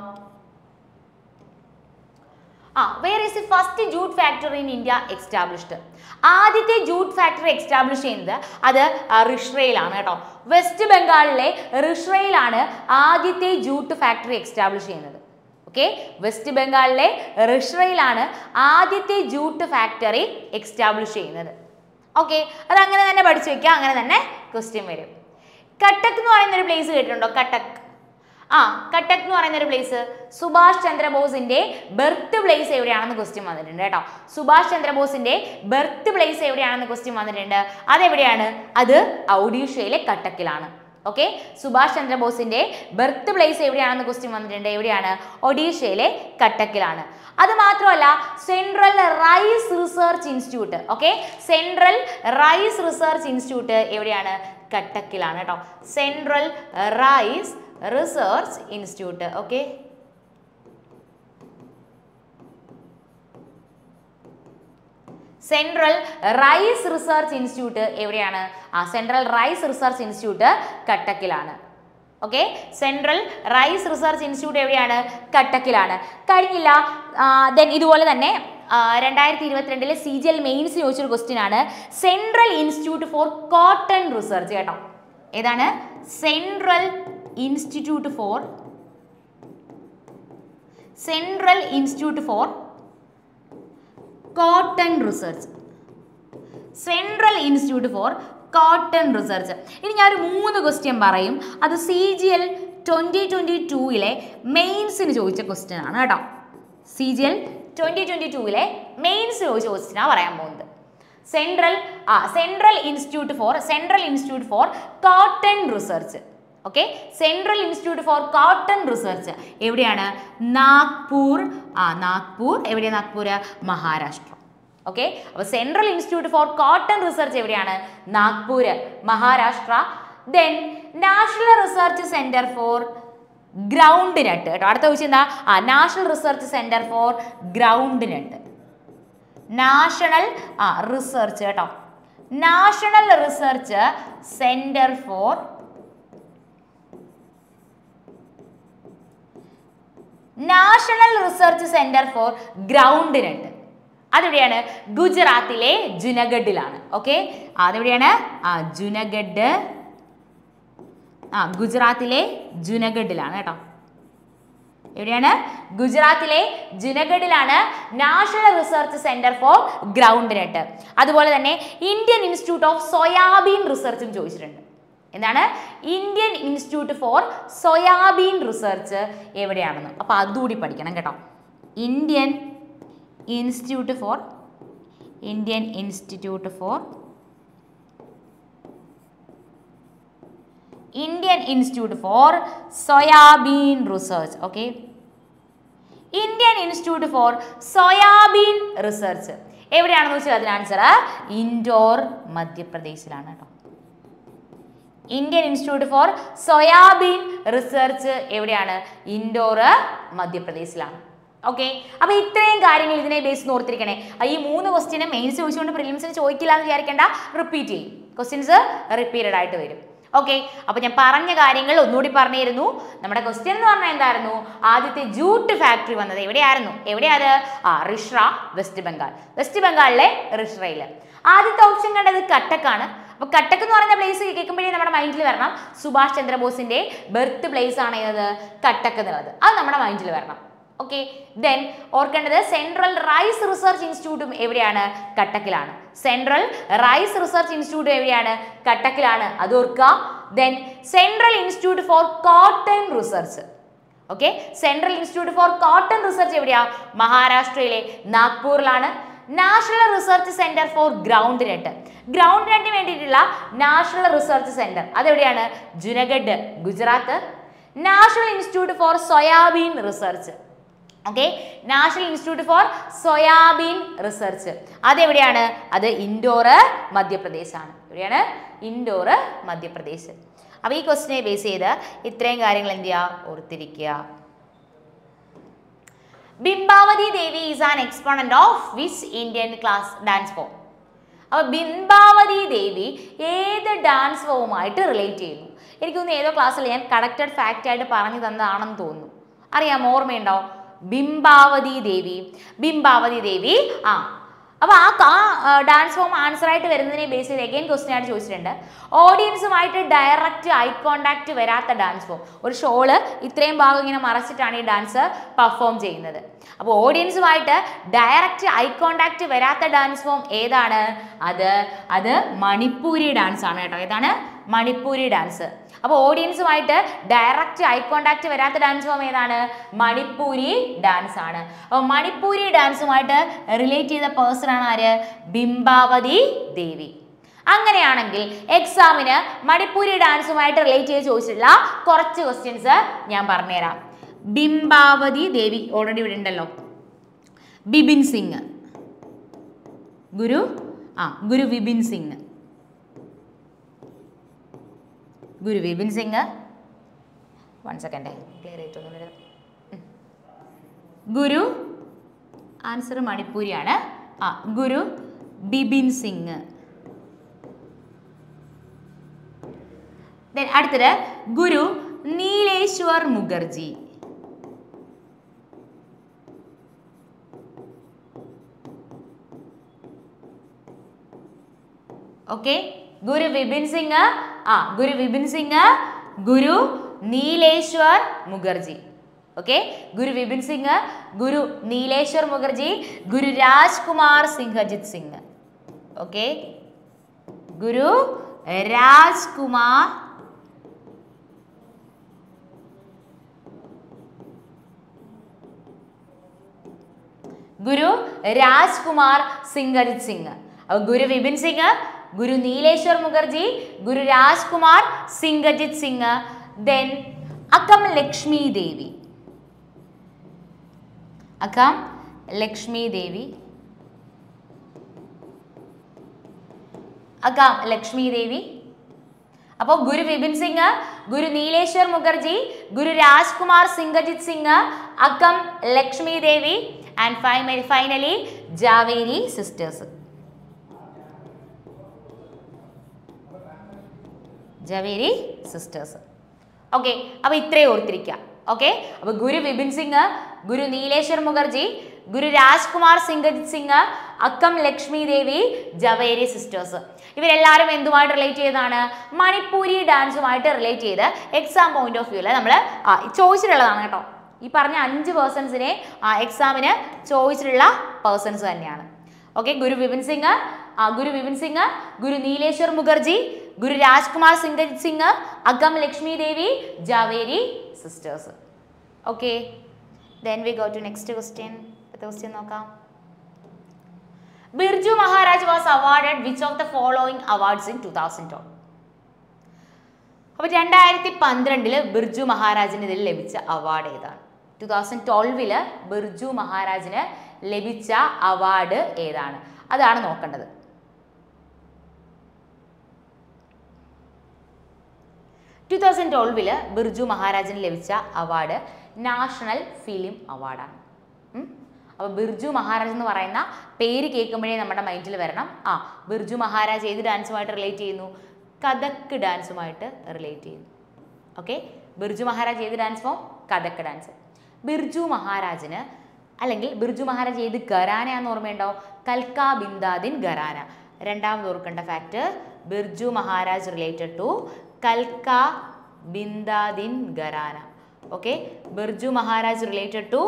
ആ where is the first jute factory in India established ആദ്യത്തെ ജൂട്ട് ഫാക്ടറി എക്സ്റ്റാബ്ലിഷ് ചെയ്യുന്നത് അത് ആ, റിഷ്രയിലാണ് കേട്ടോ വെസ്റ്റ് ബംഗാളിലെ റിഷ്രയിലാണ് ആദ്യത്തെ ജൂട്ട് ഫാക്ടറി എക്സ്റ്റാബ്ലിഷ് ചെയ്യുന്നത് ഓക്കെ വെസ്റ്റ് ബംഗാളിലെ റിഷ്രയിലാണ് ആദ്യത്തെ ജൂട്ട് ഫാക്ടറി എക്സ്റ്റാബ്ലിഷ് ചെയ്യുന്നത് ഓക്കെ അത് അങ്ങനെ തന്നെ പഠിച്ചു വെക്കുക അങ്ങനെ തന്നെ ക്വസ്റ്റ്യൻ വരും കട്ടക്ക് എന്ന് പറയുന്ന ഒരു പ്ലേസ് കേട്ടിട്ടുണ്ടോ കട്ടക്ക് ആ കട്ടക്ക് എന്ന് പറയുന്ന ഒരു പ്ലേസ് സുഭാഷ് ചന്ദ്രബോസിന്റെ ബർത്ത് പ്ലേസ് എവിടെയാണെന്ന് ക്വസ്റ്റ്യൻ വന്നിട്ടുണ്ട് കേട്ടോ സുഭാഷ് ചന്ദ്രബോസിന്റെ ബർത്ത് പ്ലേസ് എവിടെയാണെന്ന് ക്വസ്റ്റ്യൻ വന്നിട്ടുണ്ട് അതെവിടെയാണ് അത് ഒഡീഷയിലെ കട്ടക്കിലാണ് ഓക്കെ സുഭാഷ് ചന്ദ്രബോസിന്റെ ബർത്ത് പ്ലേസ് എവിടെയാണെന്ന് ക്വസ്റ്റ്യൻ വന്നിട്ടുണ്ട് എവിടെയാണ് ഒഡീഷയിലെ കട്ടക്കിലാണ് അത് മാത്രമല്ല Central rice research Institute okay Central rice research institute എവിടെയാണ് കട്ടക്കിലാണ് കേട്ടോ Central rice research Institute okay Central rice research institute എവിടെയാണ് ആ സെൻട്രൽ റൈസ് റിസർച്ച് ഇൻസ്റ്റിറ്റ്യൂട്ട് കട്ടക്കിലാണ് okay Central rice research institute എവിടെയാണ് കട്ടക്കിലാണ് കഴിഞ്ഞില്ല ദെൻ ഇതുപോലെ തന്നെ രണ്ടായിരത്തി ഇരുപത്തിരണ്ടിലെ സി ജി എൽ മെയിൻസ് ചോദിച്ചൊരു ക്വസ്റ്റ്യൻ ആണ് Central institute for cotton Research കേട്ടോ ഏതാണ് Central institute for Central institute for cotton Research Central institute for cotton Research ഇനി ഞാനൊരു മൂന്ന് ക്വസ്റ്റ്യൻ പറയും അത് C G L twenty twenty ടൂയിലെ മെയിൻസിന് ചോദിച്ച ക്വസ്റ്റ്യൻ ആണ് കേട്ടോ C G L twenty twenty ടൂയിലെ മെയിൻസ് ചോദിച്ച ക്വസ്റ്റ്യനാണ് പറയാൻ പോകുന്നത് സെൻട്രൽ ആ Central institute for Central institute for cotton research okay central institute for cotton research എവിടെയാണ് നാഗ്പൂർ ആ നാഗ്പൂർ എവിടെയാണ് നാഗ്പൂർ മഹാരാഷ്ട്ര ഓക്കെ അപ്പോൾ central institute for cotton research എവിടെയാണ് Nagpur Maharashtra then national research centre for groundnut കേട്ടോ അടുത്ത ചോദിച്ചാൽ എന്താ ആ national research centre for groundnut national uh research കേട്ടോ national research centre for national research centre for groundnut അതെവിടെയാണ് ഗുജറാത്തിലെ ജുനഗഡിലാണ് ഓക്കെ അതെവിടെയാണ് ആ ജുനഗഡ് ആ ഗുജറാത്തിലെ ജുനഗഡിലാണ് കേട്ടോ എവിടെയാണ് ഗുജറാത്തിലെ ജുനഗഡിലാണ് national research centre for groundnut അതുപോലെ തന്നെ ഇന്ത്യൻ ഇൻസ്റ്റിറ്റ്യൂട്ട് ഓഫ് സോയാബീൻ റിസർച്ചും ചോദിച്ചിട്ടുണ്ട് എന്താണ് Indian institute for soybean research എവിടെയാണെന്ന് അപ്പോൾ അതുകൂടി പഠിക്കണം കേട്ടോ Indian institute for Indian institute for Indian institute for soybean research okay Indian institute for soybean research എവിടെയാണെന്ന് വെച്ചാൽ അതിന് ആൻസർ ഇൻഡോർ മധ്യപ്രദേശിലാണ് കേട്ടോ Indian institute for soybean research എവിടെയാണ് ഇൻഡോർ മധ്യപ്രദേശിലാണ് ഓക്കെ അപ്പൊ ഇത്രയും കാര്യങ്ങൾ ഇതിനെ ബേസ് ഓർത്തിരിക്കണേ ആ ഈ മൂന്ന് ക്വസ്റ്റ്യനും മെയിൻസ് ചോദിച്ചുകൊണ്ട് പ്രിലിംസിന് ചോദിക്കില്ല എന്ന് വിചാരിക്കേണ്ട റിപ്പീറ്റ് ചെയ്യും ക്വസ്റ്റ്യൻസ് റിപ്പീറ്റഡ് ആയിട്ട് വരും ഓക്കെ അപ്പൊ ഞാൻ പറഞ്ഞ കാര്യങ്ങൾ ഒന്നുകൂടി പറഞ്ഞിരുന്നു നമ്മുടെ ക്വസ്റ്റ്യൻ എന്ന് പറഞ്ഞാൽ എന്തായിരുന്നു ആദ്യത്തെ ജൂട്ട് ഫാക്ടറി വന്നത് എവിടെയായിരുന്നു എവിടെയാണ് ആ റിഷ്ര വെസ്റ്റ് ബംഗാൾ വെസ്റ്റ് ബംഗാളിലെ റിഷ്രയിൽ ആദ്യത്തെ ഓപ്ഷൻ കണ്ടത് കട്ടക്കാണ് അപ്പൊ കട്ടക്ക് എന്ന് പറയുന്ന പ്ലേസ് കേൾക്കുമ്പോഴേ നമ്മുടെ മൈൻഡിൽ വരണം സുഭാഷ് ചന്ദ്രബോസിന്റെ ബർത്ത് പ്ലേസ് ആണ് ഏത് കട്ടക്ക് എന്നുള്ളത് അത് നമ്മുടെ മൈൻഡിൽ വരണം ഓക്കെ ദെൻ ഓർക്കേണ്ടത് സെൻട്രൽ റൈസ് റിസർച്ച് ഇൻസ്റ്റിറ്റ്യൂട്ടും എവിടെയാണ് കട്ടക്കിലാണ് സെൻട്രൽ റൈസ് റിസർച്ച് ഇൻസ്റ്റിറ്റ്യൂട്ട് എവിടെയാണ് കട്ടക്കിലാണ് അത് ഓർക്കുക then central institute for cotton research okay central institute for cotton research എവിടെയാ മഹാരാഷ്ട്രയിലെ നാഗ്പൂരിലാണ് national research centre for groundnut ground നെറ്റിന് വേണ്ടിയിട്ടുള്ള നാഷണൽ റിസർച്ച് സെന്റർ അതെവിടെയാണ് Junagadh Gujarat national institute for soybean research okay national institute for soybean research അതെവിടെയാണ് അത് ഇൻഡോർ മധ്യപ്രദേശാണ് എവിടെയാണ് ഇൻഡോർ മധ്യപ്രദേശ് അപ്പോൾ ഈ ക്വസ്റ്റിനെ ബേസ് ചെയ്ത് ഇത്രയും കാര്യങ്ങൾ എന്ത് ചെയ്യുക ഓർത്തിരിക്കുക Bimbavati Devi is an exponent of which Indian class dance form അപ്പോൾ ബിംബാവതി ദേവി ഏത് ഡാൻസ് ഫോമുമായിട്ട് റിലേറ്റ് ചെയ്യുന്നു എനിക്ക് തോന്നുന്നു ഏതോ ക്ലാസ്സിൽ ഞാൻ കറക്റ്റഡ് ഫാക്റ്റ് ആയിട്ട് പറഞ്ഞു തന്നതാണെന്ന് തോന്നുന്നു അറിയാം ഓർമ്മയുണ്ടോ ബിംബാവതി ദേവി ബിംബാവതി ദേവി ആ അപ്പോൾ ആ ആ ഡാൻസ് ഫോം ആൻസർ ആയിട്ട് വരുന്നതിനെ ബേസ് ചെയ്ത് എഗെയിൻ ക്വസ്റ്റ്യൻ ആയിട്ട് ചോദിച്ചിട്ടുണ്ട് ഓഡിയൻസുമായിട്ട് ഡയറക്റ്റ് ഐ കോണ്ടാക്ട് വരാത്ത ഡാൻസ് ഫോം ഒരു ഷോള് ഇത്രയും ഭാഗം ഇങ്ങനെ മറച്ചിട്ടാണ് ഈ ഡാൻസ് പെർഫോം ചെയ്യുന്നത് അപ്പോൾ ഓഡിയൻസുമായിട്ട് ഡയറക്റ്റ് ഐ കോണ്ടാക്ട് വരാത്ത ഡാൻസ് ഫോം ഏതാണ് അത് അത് മണിപ്പൂരി ഡാൻസ് ആണ് കേട്ടോ ഏതാണ് മണിപ്പൂരി ഡാൻസ് അപ്പോൾ ഓഡിയൻസുമായിട്ട് ഡയറക്റ്റ് ഐ കോണ്ടാക്ട് വരാത്ത ഡാൻസ് ഫോം ഏതാണ് മണിപ്പൂരി ഡാൻസ് ആണ് അപ്പോൾ മണിപ്പൂരി ഡാൻസുമായിട്ട് റിലേറ്റ് ചെയ്ത പേഴ്സൺ ആണ് ആര് ബിംബാവതി ദേവി അങ്ങനെയാണെങ്കിൽ എക്സാമിന് മണിപ്പൂരി ഡാൻസുമായിട്ട് റിലേറ്റ് ചെയ്ത് ചോദിച്ചിട്ടുള്ള കുറച്ച് ക്വസ്റ്റ്യൻസ് ഞാൻ പറഞ്ഞുതരാം ബിംബാവതി ദേവി ഓൾറെഡി ഇവിടെ ഉണ്ടല്ലോ ബിപിൻ സിംഗ് ഗുരു ആ Guru Vipin Singh Guru Vipin Singh one second clear ആയിട്ടൊന്നും എഴുതാം. ഉം. ഗുരു ആൻസർ മണിപ്പൂരിയാണ് ആ ഗുരു ബിപിൻ സിംഗ് Then അടുത്തത് ഗുരു നീലേശ്വർ മുഖർജി ഓക്കെ ഗുരു വിപിൻ സിംഗ് ആ ഗുരു വിപിൻ സിംഗ് ഗുരു നീലേശ്വർ മുഖർജി ഓക്കെ ഗുരു വിപിൻ സിംഗ് ഗുരു നീലേശ്വർ മുഖർജി ഗുരു രാജ്കുമാർ സിംഹജിത് സിംഗ് ഓക്കെ ഗുരു രാജ്കുമാർ ഗുരു രാജ്കുമാർ സിംഗജിത് സിംഗ് അപ്പൊ ഗുരു വിപിൻ സിംഗ് ഗുരു നീലേശ്വർ മുഖർജി ഗുരു രാജ്കുമാർ സിംഗജിത് സിംഗ് ദെൻ അക്കം ലക്ഷ്മി ദേവി അക്കം ലക്ഷ്മി ദേവി അക്കം ലക്ഷ്മി ദേവി അപ്പോൾ ഗുരു Vipin Singh Guru Nileshwar Mukherjee Guru Rajkumar Singhajit Singh Akham Lakshmi Devi and finally Jhaveri sisters Jhaveri sisters okay അപ്പോൾ ഇത്രയും ഓർത്തിരിക്കുക ഓക്കെ അപ്പൊ ഗുരു വിപിൻ സിംഗ് ഗുരു നീലേശ്വർ മുഖർജി ഗുരു രാജ്കുമാർ സിംഗ് സിംഗ് അക്കം ലക്ഷ്മി ദേവി ജവേരി സിസ്റ്റേഴ്സ് ഇവരെല്ലാവരും എന്തുമായിട്ട് റിലേറ്റ് ചെയ്തതാണ് മണിപ്പൂരി ഡാൻസുമായിട്ട് റിലേറ്റ് ചെയ്ത് എക്സാം പോയിന്റ് ഓഫ് വ്യൂവിൽ നമ്മൾ ചോദിച്ചിട്ടുള്ളതാണ് കേട്ടോ ഈ പറഞ്ഞ അഞ്ച് പേഴ്സൺസിനെ എക്സാമിന് ചോദിച്ചിട്ടുള്ള പേഴ്സൺസ് തന്നെയാണ് ഓക്കെ ഗുരു വിപിൻ സിംഗ് ആ, Guru Vipin Singh Guru Nileshwar Mukherjee Guru Rajkumar Singh Singh Akham Lakshmi Devi Jhaveri sisters okay then we go to next question അടുത്ത ക്വസ്റ്റ്യൻ നോക്കാം Birju Maharaj was awarded which of the following awards in two thousand twelve അപ്പോൾ രണ്ടായിരത്തി പന്ത്രണ്ടില് ബിർജു മഹാരാജിന് ഇതിൽ ലഭിച്ച അവാർഡ് ഏതാണ് ടു തൗസൻഡ് ട്വൽവില് ബിർജു മഹാരാജിന് ലഭിച്ച അവാർഡ് ഏതാണ് അതാണ് നോക്കേണ്ടത് ടു തൗസൻഡ് ട്വൽവില് ബിർജു മഹാരാജിന് ലഭിച്ച അവാർഡ് നാഷണൽ ഫിലിം അവാർഡാണ് അപ്പോൾ ബിർജു മഹാരാജ് എന്ന് പറയുന്ന പേര് കേൾക്കുമ്പോഴേ നമ്മുടെ മൈൻഡിൽ വരണം ആ ബിർജു മഹാരാജ് ഏത് ഡാൻസുമായിട്ട് റിലേറ്റ് ചെയ്യുന്നു കഥക് ഡാൻസുമായിട്ട് റിലേറ്റ് ചെയ്യുന്നു ഓക്കെ ബിർജു മഹാരാജ് ഏത് dance form Kathak dance Birju മഹാരാജിന് അല്ലെങ്കിൽ ബിർജു മഹാരാജ് ഏത് ഘരാനയാന്ന് ഓർമ്മയുണ്ടോ കൽക്ക ബിന്ദാദിൻ ഘരാന രണ്ടാമത് ഓർക്കേണ്ട fact Birju Maharaj related to കൽക്ക Bindadin gharana okay Birju Maharaj related to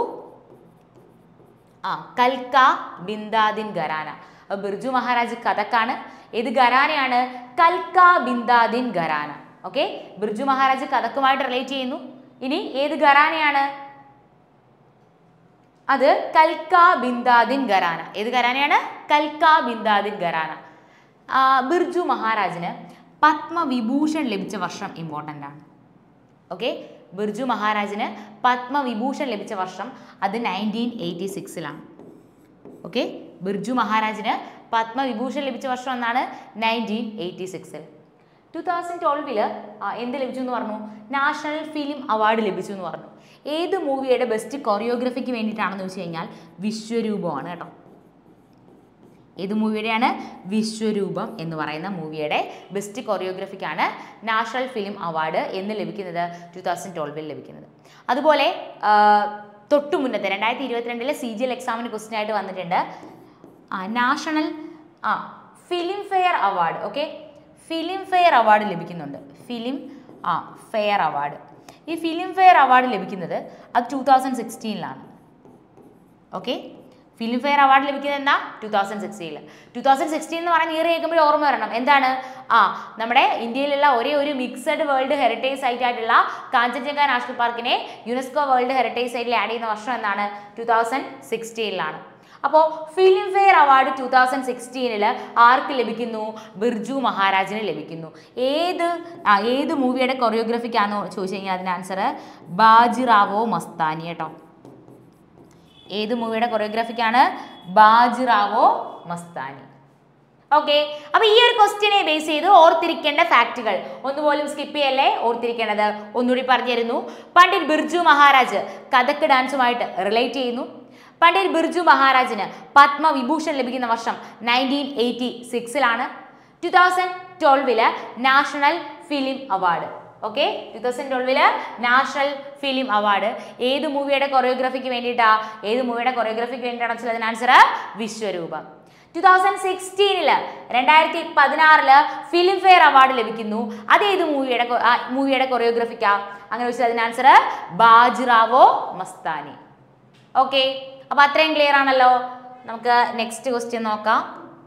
ആ കൽക്ക ബിന്ദാദിൻ ഘരാന അപ്പൊ ബിർജു മഹാരാജ് കഥക്കാണ് ഏത് ഘരാനയാണ് കൽക്ക ബിന്ദാദിൻ ഘരാന ഓക്കെ ബിർജു മഹാരാജ് കഥക്കുമായിട്ട് റിലേറ്റ് ചെയ്യുന്നു ഇനി ഏത് ഘരാനയാണ് അത് കൽക്ക ബിന്ദാദിൻ ഘരാന ഏത് ഘരാനയാണ് കൽക്ക ബിന്ദാദിൻ ഘരാന ആ, ബിർജു മഹാരാജിന് പത്മവിഭൂഷൺ ലഭിച്ച വർഷം ഇമ്പോർട്ടൻ്റ് ആണ് ഓക്കെ ബിർജു മഹാരാജിന് പത്മവിഭൂഷൺ ലഭിച്ച വർഷം അത് നയൻറ്റീൻ എയ്റ്റി സിക്സിലാണ് ഓക്കെ ബിർജു മഹാരാജിന് പത്മവിഭൂഷൺ ലഭിച്ച വർഷം എന്നാണ് നയൻറ്റീൻ എയ്റ്റി സിക്സിൽ ടു തൗസൻഡ് ട്വൽവില് എന്ത് ലഭിച്ചു എന്ന് പറഞ്ഞു നാഷണൽ ഫിലിം അവാർഡ് ലഭിച്ചു എന്ന് പറഞ്ഞു ഏത് മൂവിയുടെ ബെസ്റ്റ് കൊറിയോഗ്രഫിക്ക് വേണ്ടിയിട്ടാണെന്ന് വെച്ച് കഴിഞ്ഞാൽ വിശ്വരൂപമാണ് കേട്ടോ ഏത് മൂവിയുടെയാണ് വിശ്വരൂപം എന്ന് പറയുന്ന മൂവിയുടെ ബെസ്റ്റ് കൊറിയോഗ്രഫിക്കാണ് നാഷണൽ ഫിലിം അവാർഡ് എന്ന് ലഭിക്കുന്നത് ടു തൗസൻഡ് ട്വൽവിൽ ലഭിക്കുന്നത് അതുപോലെ ആ, തൊട്ടു മുന്നത്തെ രണ്ടായിരത്തി ഇരുപത്തിരണ്ടിലെ സി ജി എൽ എക്സാമിന് ക്വസ്റ്റ്യൻ ആയിട്ട് വന്നിട്ടുണ്ട് ആ നാഷണൽ ആ film Filmfare award okay film Filmfare award ലഭിക്കുന്നുണ്ട് ഫിലിം ആ ഫെയർ അവാർഡ് ഈ ഫിലിം ഫെയർ അവാർഡ് ലഭിക്കുന്നത് അത് two thousand സിക്സ്റ്റീനിലാണ് okay film Filmfare award ലഭിക്കുന്നത് എന്താ two thousand സിക്സ്റ്റീനിൽ two thousand sixteen എന്ന് പറയുന്ന ഇയർ കേൾക്കുമ്പോൾ ഓർമ്മ വരണം എന്താണ് ആ നമ്മുടെ ഇന്ത്യയിലുള്ള ഒരേ ഒരു മിക്സഡ് വേൾഡ് ഹെറിറ്റേജ് സൈറ്റ് ആയിട്ടുള്ള കാഞ്ചൻജംഗ നാഷണൽ പാർക്കിനെ യുനെസ്കോ വേൾഡ് ഹെറിറ്റേജ് സൈറ്റിൽ ആഡ് ചെയ്യുന്ന വർഷം എന്നാണ് ടൂ തൗസൻഡ് സിക്സ്റ്റീനിലാണ് അപ്പോൾ Filmfare award two thousand സിക്സ്റ്റീനിൽ ആർക്ക് ലഭിക്കുന്നു ബിർജു മഹാരാജിന് ലഭിക്കുന്നു ഏത് ആ, ഏത് മൂവിയുടെ കൊറിയോഗ്രഫിക്കാണെന്ന് ചോദിച്ചു കഴിഞ്ഞാൽ അതിന് ആൻസർ ബാജിറാവോ മസ്താനി കേട്ടോ ഏത് മൂവിയുടെ കൊറിയോഗ്രാഫിക്കാണ് ബാജിറാവോ മസ്താനി ഓക്കെ അപ്പൊ ഈ ഒരു ക്വസ്റ്റ്യനെ ബേസ് ചെയ്ത് ഓർത്തിരിക്കേണ്ട ഫാക്റ്റുകൾ ഒന്നുപോലും സ്കിപ്പ് ചെയ്യല്ലേ ഓർത്തിരിക്കേണ്ടത് ഒന്നുകൂടി പറഞ്ഞു തരുന്നു പണ്ഡിറ്റ് ബിർജു മഹാരാജ് കഥക് ഡാൻസുമായിട്ട് റിലേറ്റ് ചെയ്യുന്നു പണ്ഡിറ്റ് ബിർജു മഹാരാജിന് പത്മവിഭൂഷൺ ലഭിക്കുന്ന വർഷം നയൻറ്റീൻ എയ്റ്റി സിക്സിലാണ് ടു തൗസൻഡ് ട്വൽവില് national film award okay two thousand ട്വൽവില് നാഷണൽ ഫിലിം അവാർഡ് ഏത് മൂവിയുടെ കൊറിയോഗ്രഫിക്ക് വേണ്ടിയിട്ടാ ഏത് മൂവിയുടെ കൊറിയോഗ്രഫിക്ക് വേണ്ടിയിട്ടാണ് വെച്ചാൽ അതിന് ആൻസർ വിശ്വരൂപം ടു തൗസൻഡ് സിക്സ്റ്റീനില് രണ്ടായിരത്തി പതിനാറില് ഫിലിം ഫെയർ അവാർഡ് ലഭിക്കുന്നു അത് ഏത് മൂവിയുടെ കൊ- ആ മൂവിയുടെ കൊറിയോഗ്രഫിക്കാ അങ്ങനെ വെച്ചാൽ അതിന് ആൻസർ ബാജിറാവോ മസ്താനി ഓക്കെ അപ്പൊ അത്രയും ക്ലിയർ ആണല്ലോ നമുക്ക് നെക്സ്റ്റ് ക്വസ്റ്റ്യൻ നോക്കാം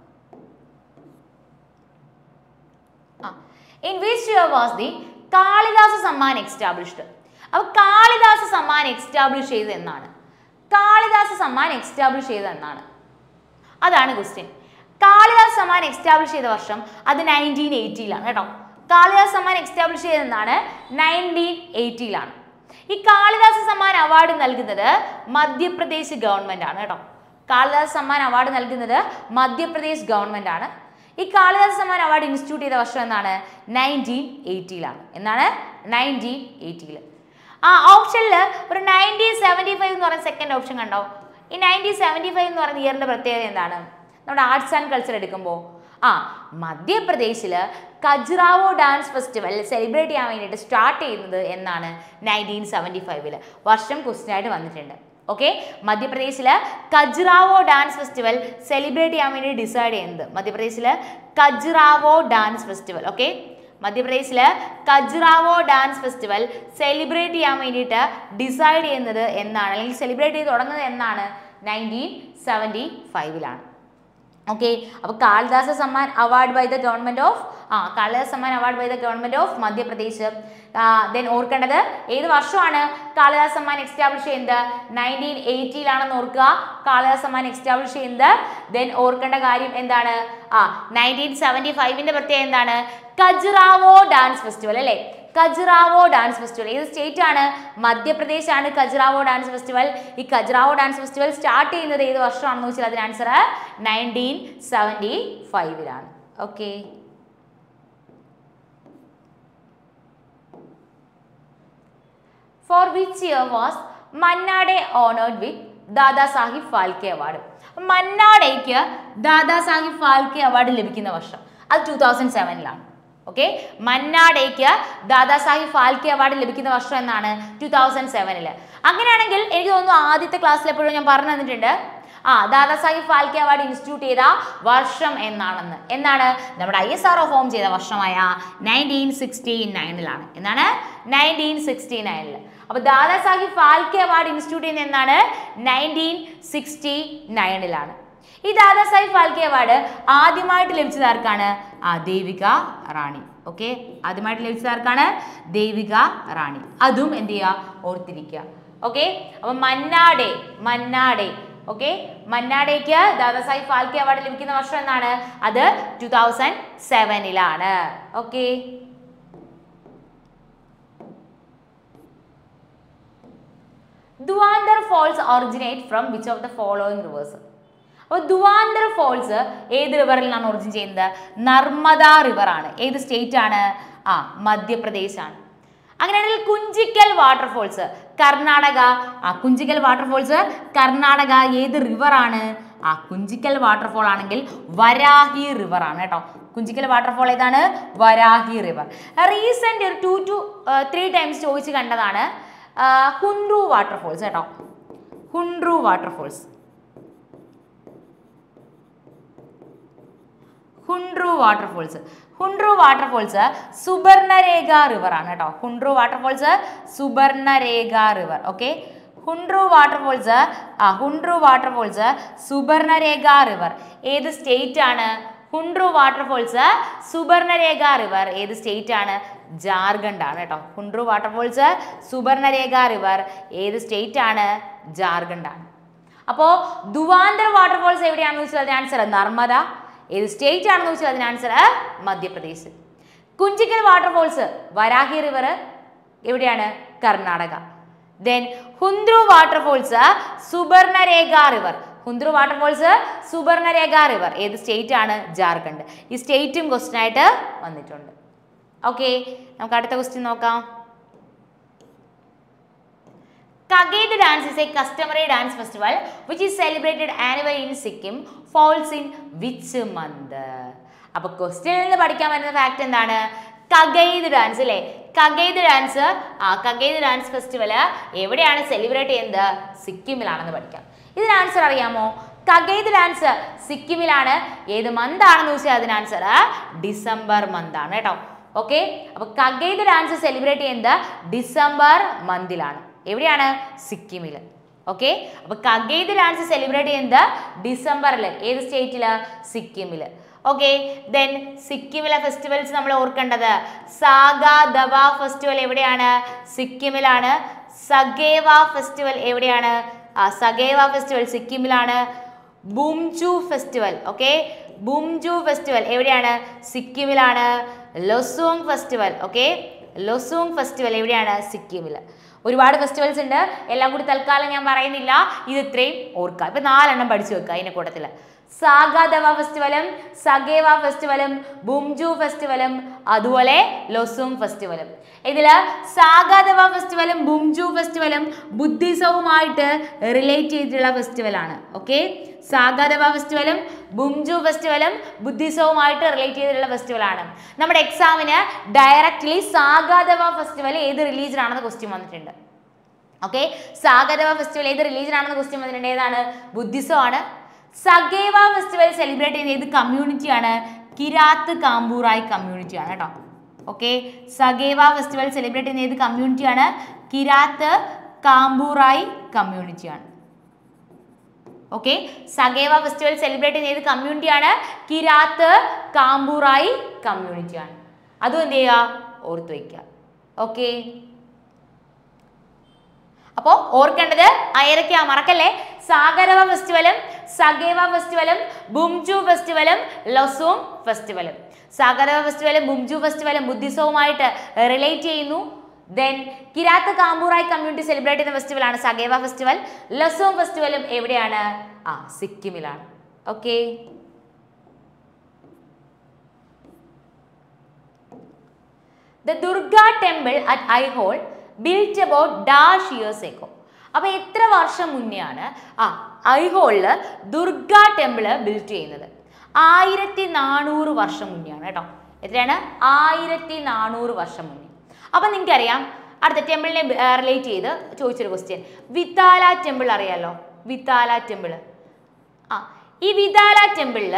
in which year was the Kalidasa Samman established അപ്പൊ കാളിദാസ സമ്മാൻ എക്സ്റ്റാബ്ലിഷ് ചെയ്തത് എന്നാണ് കാളിദാസ സമ്മാൻ എക്സ്റ്റാബ്ലിഷ് ചെയ്തത് എന്നാണ് അതാണ് ക്വസ്റ്റ്യൻ കാളിദാസ് സമ്മാൻ എക്സ്റ്റാബ്ലിഷ് ചെയ്ത വർഷം അത് നയൻറ്റീൻ എയ്റ്റിയിലാണ് കേട്ടോ കാളിദാസ് സമ്മാൻ എക്സ്റ്റാബ്ലിഷ് ചെയ്തതെന്നാണ് നയൻറ്റീൻ എയ്റ്റിയിലാണ് ഈ കാളിദാസ് സമ്മാൻ അവാർഡ് നൽകുന്നത് മധ്യപ്രദേശ് ഗവൺമെന്റ് ആണ് കേട്ടോ കാളിദാസ് സമ്മാൻ അവാർഡ് നൽകുന്നത് മധ്യപ്രദേശ് ഗവൺമെന്റ് ആണ് ഈ കാളിദാസ് സമ്മാൻ അവാർഡ് ഇൻസ്റ്റിറ്റ്യൂട്ട് ചെയ്ത വർഷം എന്നാണ് നയൻറ്റീൻ എയ്റ്റിയിലാണ് എന്നാണ് നയൻറ്റീൻ എയ്റ്റിയിൽ ആ ഓപ്ഷനിൽ ഒരു നയൻറ്റീൻ സെവൻറ്റി ഫൈവ് എന്ന് പറയുന്ന സെക്കൻഡ് ഓപ്ഷൻ കണ്ടോ ഈ നയൻറ്റീൻ സെവൻറ്റി ഫൈവ് എന്ന് പറയുന്ന ഇയറിൻ്റെ പ്രത്യേകത എന്താണ് നമ്മുടെ ആർട്സ് ആൻഡ് കൾച്ചർ എടുക്കുമ്പോൾ ആ മധ്യപ്രദേശിൽ ഖജുറാവോ ഡാൻസ് ഫെസ്റ്റിവൽ സെലിബ്രേറ്റ് ചെയ്യാൻ വേണ്ടിയിട്ട് സ്റ്റാർട്ട് ചെയ്യുന്നത് എന്നാണ് നയൻറ്റീൻ സെവൻറ്റി ഫൈവില് വർഷം ക്വസ്റ്റ്യൻ ആയിട്ട് വന്നിട്ടുണ്ട് ഓക്കെ മധ്യപ്രദേശിൽ ഖജുറാവോ ഡാൻസ് ഫെസ്റ്റിവൽ സെലിബ്രേറ്റ് ചെയ്യാൻ വേണ്ടി ഡിസൈഡ് ചെയ്യുന്നത് മധ്യപ്രദേശിൽ ഖജുറാവോ ഡാൻസ് ഫെസ്റ്റിവൽ ഓക്കെ മധ്യപ്രദേശിൽ ഖജുറാവോ ഡാൻസ് ഫെസ്റ്റിവൽ സെലിബ്രേറ്റ് ചെയ്യാൻ വേണ്ടിയിട്ട് ഡിസൈഡ് ചെയ്യുന്നത് എന്നാണ് അല്ലെങ്കിൽ സെലിബ്രേറ്റ് ചെയ്ത് തുടങ്ങുന്നത് എന്നാണ് നയൻറ്റീൻ സെവൻറ്റി ഫൈവിലാണ് ഓക്കെ അപ്പോൾ Kalidasa Samman award by the government of uh Kalidasa Samman award by the government of Madhya Pradesh then ഓർക്കേണ്ടത് ഏത് വർഷമാണ് കാളിദാസ സമ്മാൻ എക്സ്റ്റാബ്ലിഷ് ചെയ്യുന്നത് നയൻറ്റീൻ എയ്റ്റിയിലാണെന്ന് ഓർക്കുക കാളിദാസ സമ്മാൻ എക്സ്റ്റാബ്ലിഷ് ചെയ്യുന്നത് ദെൻ ഓർക്കേണ്ട കാര്യം എന്താണ് ആ നയൻറ്റീൻ സെവൻറ്റി ഫൈവിൻ്റെ പ്രത്യേകത എന്താണ് ഖജുറാവോ ഡാൻസ് ഫെസ്റ്റിവൽ അല്ലേ ഖജുറാവോ ഡാൻസ് ഫെസ്റ്റിവൽ ഏത് സ്റ്റേറ്റ് ആണ് മധ്യപ്രദേശ് ആണ് ഖജുറാവോ ഡാൻസ് ഫെസ്റ്റിവൽ ഈ ഖജുറാവോ ഡാൻസ് ഫെസ്റ്റിവൽ സ്റ്റാർട്ട് ചെയ്യുന്നത് ഏത് വർഷമാണെന്ന് വെച്ചാൽ അതിന് ആൻസർ നയൻറ്റീൻ സെവൻറ്റി ഫൈവിലാണ് okay for which year was Manna Dey honoured with Dadasaheb Phalke award മന്നാഡേക്ക് ദാദാ സാഹിബ് ഫാൽക്കെ അവാർഡ് ലഭിക്കുന്ന വർഷം അത് ടൂ തൗസൻഡ് സെവനിലാണ് ഓക്കെ മന്നാഡേക്ക് ദാദാ സാഹിബ് ഫാൽക്കെ അവാർഡ് ലഭിക്കുന്ന വർഷം എന്നാണ് ടൂ തൗസൻഡ് സെവനില് അങ്ങനെയാണെങ്കിൽ എനിക്ക് തോന്നുന്നു ആദ്യത്തെ ക്ലാസ്സിൽ എപ്പോഴും ഞാൻ പറഞ്ഞു തന്നിട്ടുണ്ട് ആ Dadasaheb Phalke award institute ചെയ്ത വർഷം എന്നാണെന്ന് എന്നാണ് നമ്മുടെ ഐ എസ് ആർ ഫോം ചെയ്ത വർഷമായ നയൻറ്റീൻ സിക്സ്റ്റി നയനിലാണ് എന്നാണ് നയൻറ്റീൻ സിക്സ്റ്റി നയനിൽ അപ്പോൾ Dadasaheb Phalke award institute ചെയ്യുന്ന എന്നാണ് നയൻറ്റീൻ സിക്സ്റ്റി നയനിലാണ് ഈ ദാദാ സാഹിബ് ഫാൽക്കെ അവാർഡ് ആദ്യമായിട്ട് ലഭിച്ചത് ആർക്കാണ് ആ ദേവിക റാണി ഓക്കെ ആദ്യമായിട്ട് ലഭിച്ചത് ആർക്കാണ് ദേവിക റാണി അതും എന്ത് ചെയ്യുക ഓർത്തിരിക്കുക ഓക്കെ അപ്പം മന്നാഡേ മന്നാഡേ ഓക്കെ മന്നാഡേക്ക് ദാദാ സാഹിബ് ഫാൽക്കെ അവാർഡ് ലഭിക്കുന്ന വർഷം എന്നാണ് അത് ടു തൗസൻഡ് സെവനിലാണ് okay Dhuandhar falls originate from which of the following rivers അപ്പോൾ ദുവാന്തർ ഫോൾസ് ഏത് റിവറിൽ നിന്നാണ് ഒറിജിൻ ചെയ്യുന്നത് നർമ്മദ റിവർ ആണ് ഏത് സ്റ്റേറ്റ് ആണ് ആ മധ്യപ്രദേശ് ആണ് അങ്ങനെയാണെങ്കിൽ കുഞ്ചിക്കൽ വാട്ടർഫോൾസ് കർണാടക ആ കുഞ്ചിക്കൽ വാട്ടർഫോൾസ് കർണാടക ഏത് റിവർ ആണ് ആ കുഞ്ചിക്കൽ വാട്ടർഫോൾ ആണെങ്കിൽ വരാഹി റിവർ ആണ് കേട്ടോ കുഞ്ചിക്കൽ വാട്ടർഫോൾ ഏതാണ് വരാഹി റിവർ റീസെന്റ് ഒരു ടു ടു ത്രീ ടൈംസ് ചോദിച്ച് കണ്ടതാണ് ആ, ഹുൻഡ്രു വാട്ടർഫോൾസ് കേട്ടോ Hundru waterfalls Hundru waterfalls Hundru waterfalls Subarnarekha river ആണ് കേട്ടോ Hundru waterfalls Subarnarekha river okay Hundru waterfalls ആ ഹുൻഡ്രു വാട്ടർഫോൾസ് സുബർണരേഖ റിവർ ഏത് സ്റ്റേറ്റ് ആണ് ഹുൻഡ്രു വാട്ടർഫോൾസ് സുബർണരേഖ റിവർ ഏത് സ്റ്റേറ്റ് ആണ് ജാർഖണ്ഡ് ആണ് കേട്ടോ ഹുൻഡ്രു വാട്ടർഫോൾസ് സുബർണരേഖ റിവർ ഏത് സ്റ്റേറ്റ് ആണ് ജാർഖണ്ഡ് ആണ് അപ്പോൾ ദുവാന്തർ വാട്ടർഫോൾസ് എവിടെയാണെന്ന് വെച്ചാൽ അതിന് ആൻസർ നർമ്മദ ഏത് സ്റ്റേറ്റ് ആണെന്ന് വെച്ചാൽ അതിന് answer Madhya Pradesh Kunchikal waterfalls Varahi river എവിടെയാണ് Karnataka then Hundru waterfalls Subarnarekha river Hundru waterfalls Subarnarekha river ഏത് സ്റ്റേറ്റ് ആണ് ജാർഖണ്ഡ് ഈ സ്റ്റേറ്റും ക്വസ്റ്റ്യൻ ആയിട്ട് വന്നിട്ടുണ്ട് ഓക്കെ നമുക്ക് അടുത്ത ക്വസ്റ്റ്യൻ നോക്കാം Kaged dance is a customary dance festival which is celebrated annually in Sikkim falls in which month? അപ്പോൾ ക്വസ്റ്റ്യനിൽ നിന്ന് പഠിക്കാൻ പറ്റുന്ന ഫാക്ട് എന്താണ് കഗൈദ് ഡാൻസ് അല്ലേ Kagyed dance uh Kagyed dance festival എവിടെയാണ് സെലിബ്രേറ്റ് ചെയ്യുന്നത് സിക്കിമിലാണെന്ന് പഠിക്കാം ഇതിന് ആൻസർ അറിയാമോ കഗൈദ് ഡാൻസ് സിക്കിമിലാണ് ഏത് മന്ത് ആണെന്ന് ചോദിച്ചാൽ അതിന് ആൻസർ ഡിസംബർ മന്ത് ആണ് കേട്ടോ ഓക്കെ അപ്പൊ കഗൈദ് ഡാൻസ് സെലിബ്രേറ്റ് ചെയ്യുന്നത് ഡിസംബർ മന്തിലാണ് എവിടെയാണ് സിക്കിമിൽ ഓക്കെ അപ്പൊ കഗൈദ് ഡാൻസ് സെലിബ്രേറ്റ് ചെയ്യുന്നത് ഡിസംബറിൽ ഏത് സ്റ്റേറ്റില് സിക്കിമിൽ ഓക്കെ ദെൻ സിക്കിമിലെ ഫെസ്റ്റിവൽസ് നമ്മൾ ഓർക്കേണ്ടത് സാഗ ദവ ഫെസ്റ്റിവൽ എവിടെയാണ് സിക്കിമിലാണ് സഗേവ ഫെസ്റ്റിവൽ എവിടെയാണ് ആ സഗേവ ഫെസ്റ്റിവൽ സിക്കിമിലാണ് Bumchu festival okay Bumchu festival എവിടെയാണ് സിക്കിമിലാണ് Losoong festival okay Losoong festival എവിടെയാണ് സിക്കിമിൽ ഒരുപാട് ഫെസ്റ്റിവൽസ് ഉണ്ട് എല്ലാം കൂടി തൽക്കാലം ഞാൻ പറയുന്നില്ല ഇത് ഇത്രയും ഓർക്കുക ഇപ്പം നാലെണ്ണം പഠിച്ചു വെക്കുക അതിൻ്റെ കൂട്ടത്തിൽ സാഗാദവ ഫെസ്റ്റിവലും സഗേവ ഫെസ്റ്റിവലും ബുംജു ഫെസ്റ്റിവലും അതുപോലെ ലൊസും ഫെസ്റ്റിവലും ഇതില് സാഗാദവ ഫെസ്റ്റിവലും ബുംജു ഫെസ്റ്റിവലും ബുദ്ധിസവുമായിട്ട് റിലേറ്റ് ചെയ്തിട്ടുള്ള ഫെസ്റ്റിവലാണ് ഓക്കെ സാഗാദവ ഫെസ്റ്റിവലും ബുംജു ഫെസ്റ്റിവലും ബുദ്ധിസവുമായിട്ട് റിലേറ്റ് ചെയ്തിട്ടുള്ള ഫെസ്റ്റിവലാണ് നമ്മുടെ എക്സാമിന് ഡയറക്റ്റ്ലി സാഗാദവ ഫെസ്റ്റിവൽ ഏത് റിലീജിയനാണെന്ന് ക്വസ്റ്റ്യൻ വന്നിട്ടുണ്ട് ഓക്കെ സാഗരവ ഫെസ്റ്റിവൽ ഏത് റിലീജിയൻ ആണെന്ന് ക്വസ്റ്റ്യൻ വന്നിട്ടുണ്ട് ഏതാണ് ബുദ്ധിസം ആണ് സഗേവ ഫെസ്റ്റിവൽ സെലിബ്രേറ്റ് ചെയ്യുന്ന ഏത് കമ്മ്യൂണിറ്റിയാണ് കിരാത്ത് കാമ്പൂറായി കമ്മ്യൂണിറ്റിയാണ് കേട്ടോ ഓക്കെ സഗേവ ഫെസ്റ്റിവൽ സെലിബ്രേറ്റ് ചെയ്യുന്ന ഏത് കമ്മ്യൂണിറ്റിയാണ് കിരാത്ത് കാമ്പൂറായി കമ്മ്യൂണിറ്റിയാണ് ഓക്കെ സഗേവ ഫെസ്റ്റിവൽ സെലിബ്രേറ്റ് ചെയ്യുന്ന ഏത് കമ്മ്യൂണിറ്റിയാണ് കിരാത്ത് കാമ്പൂറായി കമ്മ്യൂണിറ്റിയാണ് അതും എന്ത് ചെയ്യുക ഓർത്ത് വയ്ക്കുക ഓക്കെ അപ്പോൾ ഓർക്കേണ്ടത് അയരയ്ക്ക മറക്കല്ലേ സാഗരവ ഫെസ്റ്റിവലും സഗേവ ഫെസ്റ്റിവലും ബുംജു ഫെസ്റ്റിവലും ലൊസൂം ഫെസ്റ്റിവലും സാഗരവ ഫെസ്റ്റിവലും ബുംജു ഫെസ്റ്റിവലും ബുദ്ധിസവുമായിട്ട് റിലേറ്റ് ചെയ്യുന്നു then Kirat Khambu Rai community celebrate ചെയ്യുന്ന ഫെസ്റ്റിവലാണ് സഗേവ ഫെസ്റ്റിവൽ ലൊസൂം ഫെസ്റ്റിവലും എവിടെയാണ് ആ സിക്കിമിലാണ് okay the Durga temple at Aihole built about dash years ago അപ്പോൾ എത്ര വർഷം മുന്നെയാണ് ആ ഐഹോളിൽ ദുർഗ ടെമ്പിള് ബിൽറ്റ് ചെയ്യുന്നത് ആയിരത്തി നാനൂറ് വർഷം മുന്നെയാണ് കേട്ടോ എത്രയാണ് ആയിരത്തി നാനൂറ് വർഷം മുന്നേ അപ്പം നിങ്ങൾക്കറിയാം അടുത്ത ടെമ്പിളിനെ റിലേറ്റ് ചെയ്ത് ചോദിച്ചൊരു ക്വസ്റ്റ്യൻ വിത്താല ടെമ്പിൾ അറിയാലോ വിത്താല ടെമ്പിൾ ആ ഈ വിതാല ടെമ്പിളിൽ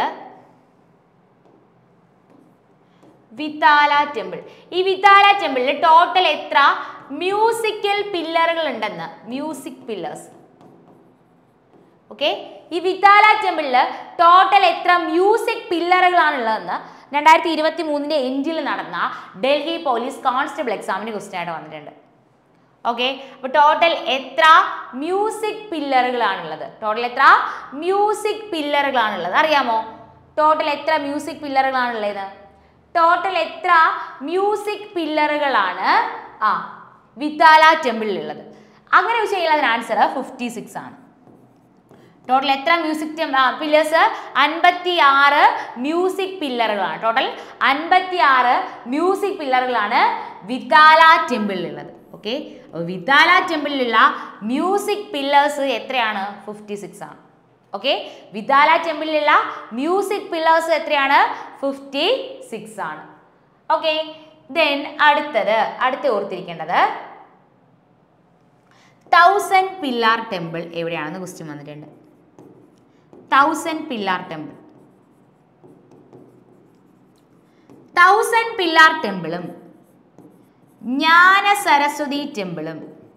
വിതാല ടെമ്പിൾ ഈ വിതാല ടെമ്പിളിൽ ടോട്ടൽ എത്ര മ്യൂസിക്കൽ പില്ലറുകൾ ഉണ്ടെന്ന് മ്യൂസിക് പില്ലേഴ്സ് ഓക്കെ ഈ വിതാല ടെമ്പിളിൽ ടോട്ടൽ എത്ര മ്യൂസിക് പില്ലറുകളാണ് ഉള്ളതെന്ന് രണ്ടായിരത്തി ഇരുപത്തി മൂന്നിൻ്റെ എൻഡിൽ നടന്ന ഡൽഹി പോലീസ് കോൺസ്റ്റബിൾ എക്സാമിന് ക്വസ്റ്റ്യൻ ആയിട്ട് വന്നിട്ടുണ്ട് ഓക്കെ അപ്പോൾ ടോട്ടൽ എത്ര മ്യൂസിക് പില്ലറുകളാണുള്ളത് ടോട്ടൽ എത്ര മ്യൂസിക് പില്ലറുകളാണുള്ളത് അറിയാമോ ടോട്ടൽ എത്ര മ്യൂസിക് പില്ലറുകളാണുള്ളത് ടോട്ടൽ എത്ര മ്യൂസിക് പില്ലറുകളാണ് ആ വിത്താല ടെമ്പിളിലുള്ളത് അങ്ങനെ വെച്ച് കഴിഞ്ഞാൽ അതിന് ആൻസർ ഫിഫ്റ്റി സിക്സ് ആണ് ടോട്ടൽ എത്ര മ്യൂസിക് പില്ലേഴ്സ് അൻപത്തി ആറ് മ്യൂസിക് പില്ലറുകളാണ് ടോട്ടൽ അൻപത്തി ആറ് മ്യൂസിക് പില്ലറുകളാണ് വിത്താല ടെമ്പിളിലുള്ളത് ഓക്കെ വിത്താല ടെമ്പിളിലുള്ള മ്യൂസിക് പില്ലേഴ്സ് എത്രയാണ് ഫിഫ്റ്റി സിക്സ് ആണ് ഓക്കെ വിദാല ടെമ്പിളിലുള്ള മ്യൂസിക് പില്ലേഴ്സ് എത്രയാണ് ഫിഫ്റ്റി സിക്സ് ആണ് ഓക്കെ ദെൻ അടുത്തത് അടുത്ത ഓർത്തിരിക്കേണ്ടത് തൗസൻഡ് പില്ലാർ ടെമ്പിൾ എവിടെയാണെന്ന് ക്വസ്റ്റ്യൻ വന്നിട്ടുണ്ട് thousand pillar temple thousand pillar ടെമ്പിളും ജ്ഞാന സരസ്വതി ടെമ്പിളും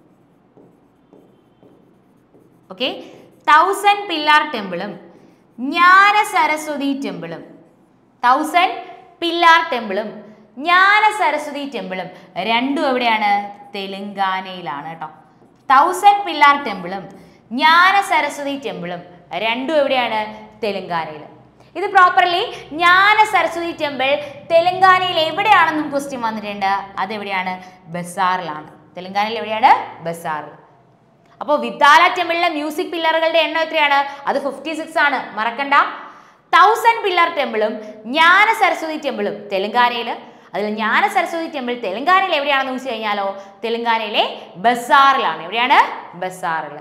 ഓക്കെ തൗസൻഡ് പില്ലാർ ടെമ്പിളും ജ്ഞാന സരസ്വതി ടെമ്പിളും തൗസൻഡ് പില്ലാർ ടെമ്പിളും ജ്ഞാന സരസ്വതി ടെമ്പിളും രണ്ടും എവിടെയാണ് തെലുങ്കാനയിലാണ് കേട്ടോ തൗസൻഡ് പില്ലാർ ടെമ്പിളും ജ്ഞാന സരസ്വതി ടെമ്പിളും രണ്ടും എവിടെയാണ് തെലുങ്കാനയിൽ ഇത് പ്രോപ്പർലി ജ്ഞാന സരസ്വതി ടെമ്പിൾ തെലുങ്കാനയിൽ എവിടെയാണെന്നും ക്വസ്റ്റ്യൻ വന്നിട്ടുണ്ട് അതെവിടെയാണ് ബസാറിലാണ് തെലുങ്കാനയിൽ എവിടെയാണ് ബസാറിൽ അപ്പോൾ വിത്താല ടെമ്പിളിലെ മ്യൂസിക് പില്ലറുകളുടെ എണ്ണം എത്രയാണ് അത് ഫിഫ്റ്റി സിക്സ് ആണ് മറക്കണ്ട തൗസൻഡ് പില്ലർ ടെമ്പിളും ജ്ഞാന സരസ്വതി ടെമ്പിളും തെലുങ്കാനയിൽ അതിൽ ജ്ഞാന സരസ്വതി ടെമ്പിൾ തെലുങ്കാനയിൽ എവിടെയാണെന്ന് ചോദിച്ചു കഴിഞ്ഞാലോ തെലുങ്കാനയിലെ ബസാറിലാണ് എവിടെയാണ് ബസാറിൽ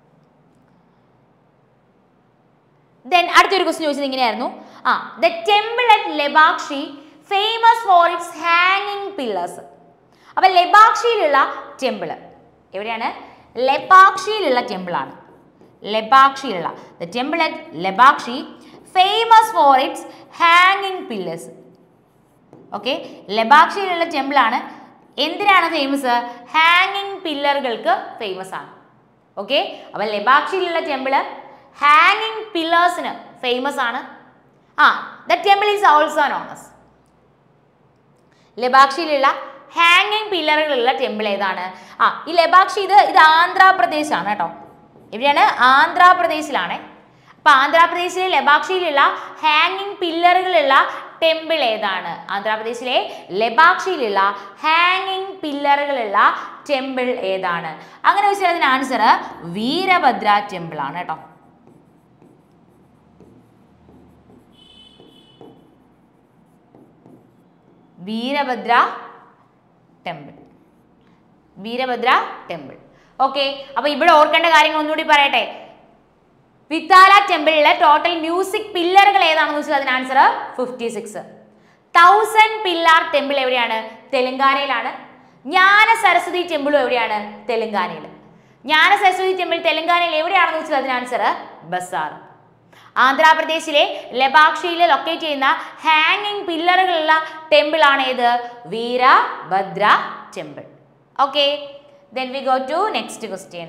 ദെൻ അടുത്തൊരു ക്വസ്റ്റ്യൻ ചോദിച്ചത് ഇങ്ങനെയായിരുന്നു uh the temple at Lepakshi famous for its ഹാങ്ങിങ് പില്ലേഴ്സ് അപ്പം ലെബാക്ഷിയിലുള്ള ടെമ്പിൾ എവിടെയാണ് ലെബാക്ഷിയിലുള്ള ടെമ്പിളാണ് ലെബാക്ഷിയിലുള്ള the temple at Lepakshi famous for its ഹാങ്ങിങ് പില്ലേഴ്സ് ഓക്കെ ലബാക്ഷിയിലുള്ള ടെമ്പിളാണ് എന്തിനാണ് ഫേമസ് ഹാങ്ങിങ് പില്ലറുകൾക്ക് ഫേമസ് ആണ് ഓക്കെ അപ്പം ലബാക്ഷിയിലുള്ള ടെമ്പിള് ഹാങ്ങിങ് പില്ലേഴ്സിന് ഫേമസ് ആണ് ah the temple is also known as ലബാക്ഷിയിലുള്ള ഹാങ്ങിങ് പില്ലറുകളുള്ള ടെമ്പിൾ ഏതാണ് ആ ഈ ലബാക്ഷി ഇത് ഇത് ആന്ധ്രാപ്രദേശാണ് കേട്ടോ എവിടെയാണ് ആന്ധ്രാപ്രദേശിലാണേ അപ്പൊ ആന്ധ്രാപ്രദേശിലെ ലബാക്ഷിയിലുള്ള ഹാങ്ങിങ് പില്ലറുകളുള്ള ടെമ്പിൾ ഏതാണ് ആന്ധ്രാപ്രദേശിലെ ലബാക്ഷിയിലുള്ള ഹാങ്ങിങ് പില്ലറുകളുള്ള ടെമ്പിൾ ഏതാണ് അങ്ങനെ വെച്ചാൽ അതിന് ആൻസർ വീരഭദ്ര ടെമ്പിൾ ആണ് കേട്ടോ Veerabhadra temple Veerabhadra temple okay അപ്പൊ ഇവിടെ ഓർക്കേണ്ട കാര്യങ്ങൾ ഒന്നുകൂടി പറയട്ടെ വിത്താല ടെമ്പിളിലെ ടോട്ടൽ മ്യൂസിക് പില്ലറുകൾ ഏതാണെന്ന് വെച്ചാൽ അതിന് answer fifty six thousand pillar temple എവിടെയാണ് തെലങ്കാനയിലാണ് ജ്ഞാന സരസ്വതി ടെമ്പിളും എവിടെയാണ് തെലങ്കാനയിൽ ജ്ഞാന സരസ്വതി ടെമ്പിൾ തെലങ്കാനയിൽ എവിടെയാണെന്ന് വെച്ചാൽ അതിന് ആൻസർ ബസാർ ആന്ധ്രാപ്രദേശിലെ ലബാക്ഷിയിൽ ലൊക്കേറ്റ് ചെയ്യുന്ന ഹാങ്ങിങ് പില്ലറുകളുള്ള ടെമ്പിൾ ആണ് ഏത് Veerabhadra temple okay then we go to next question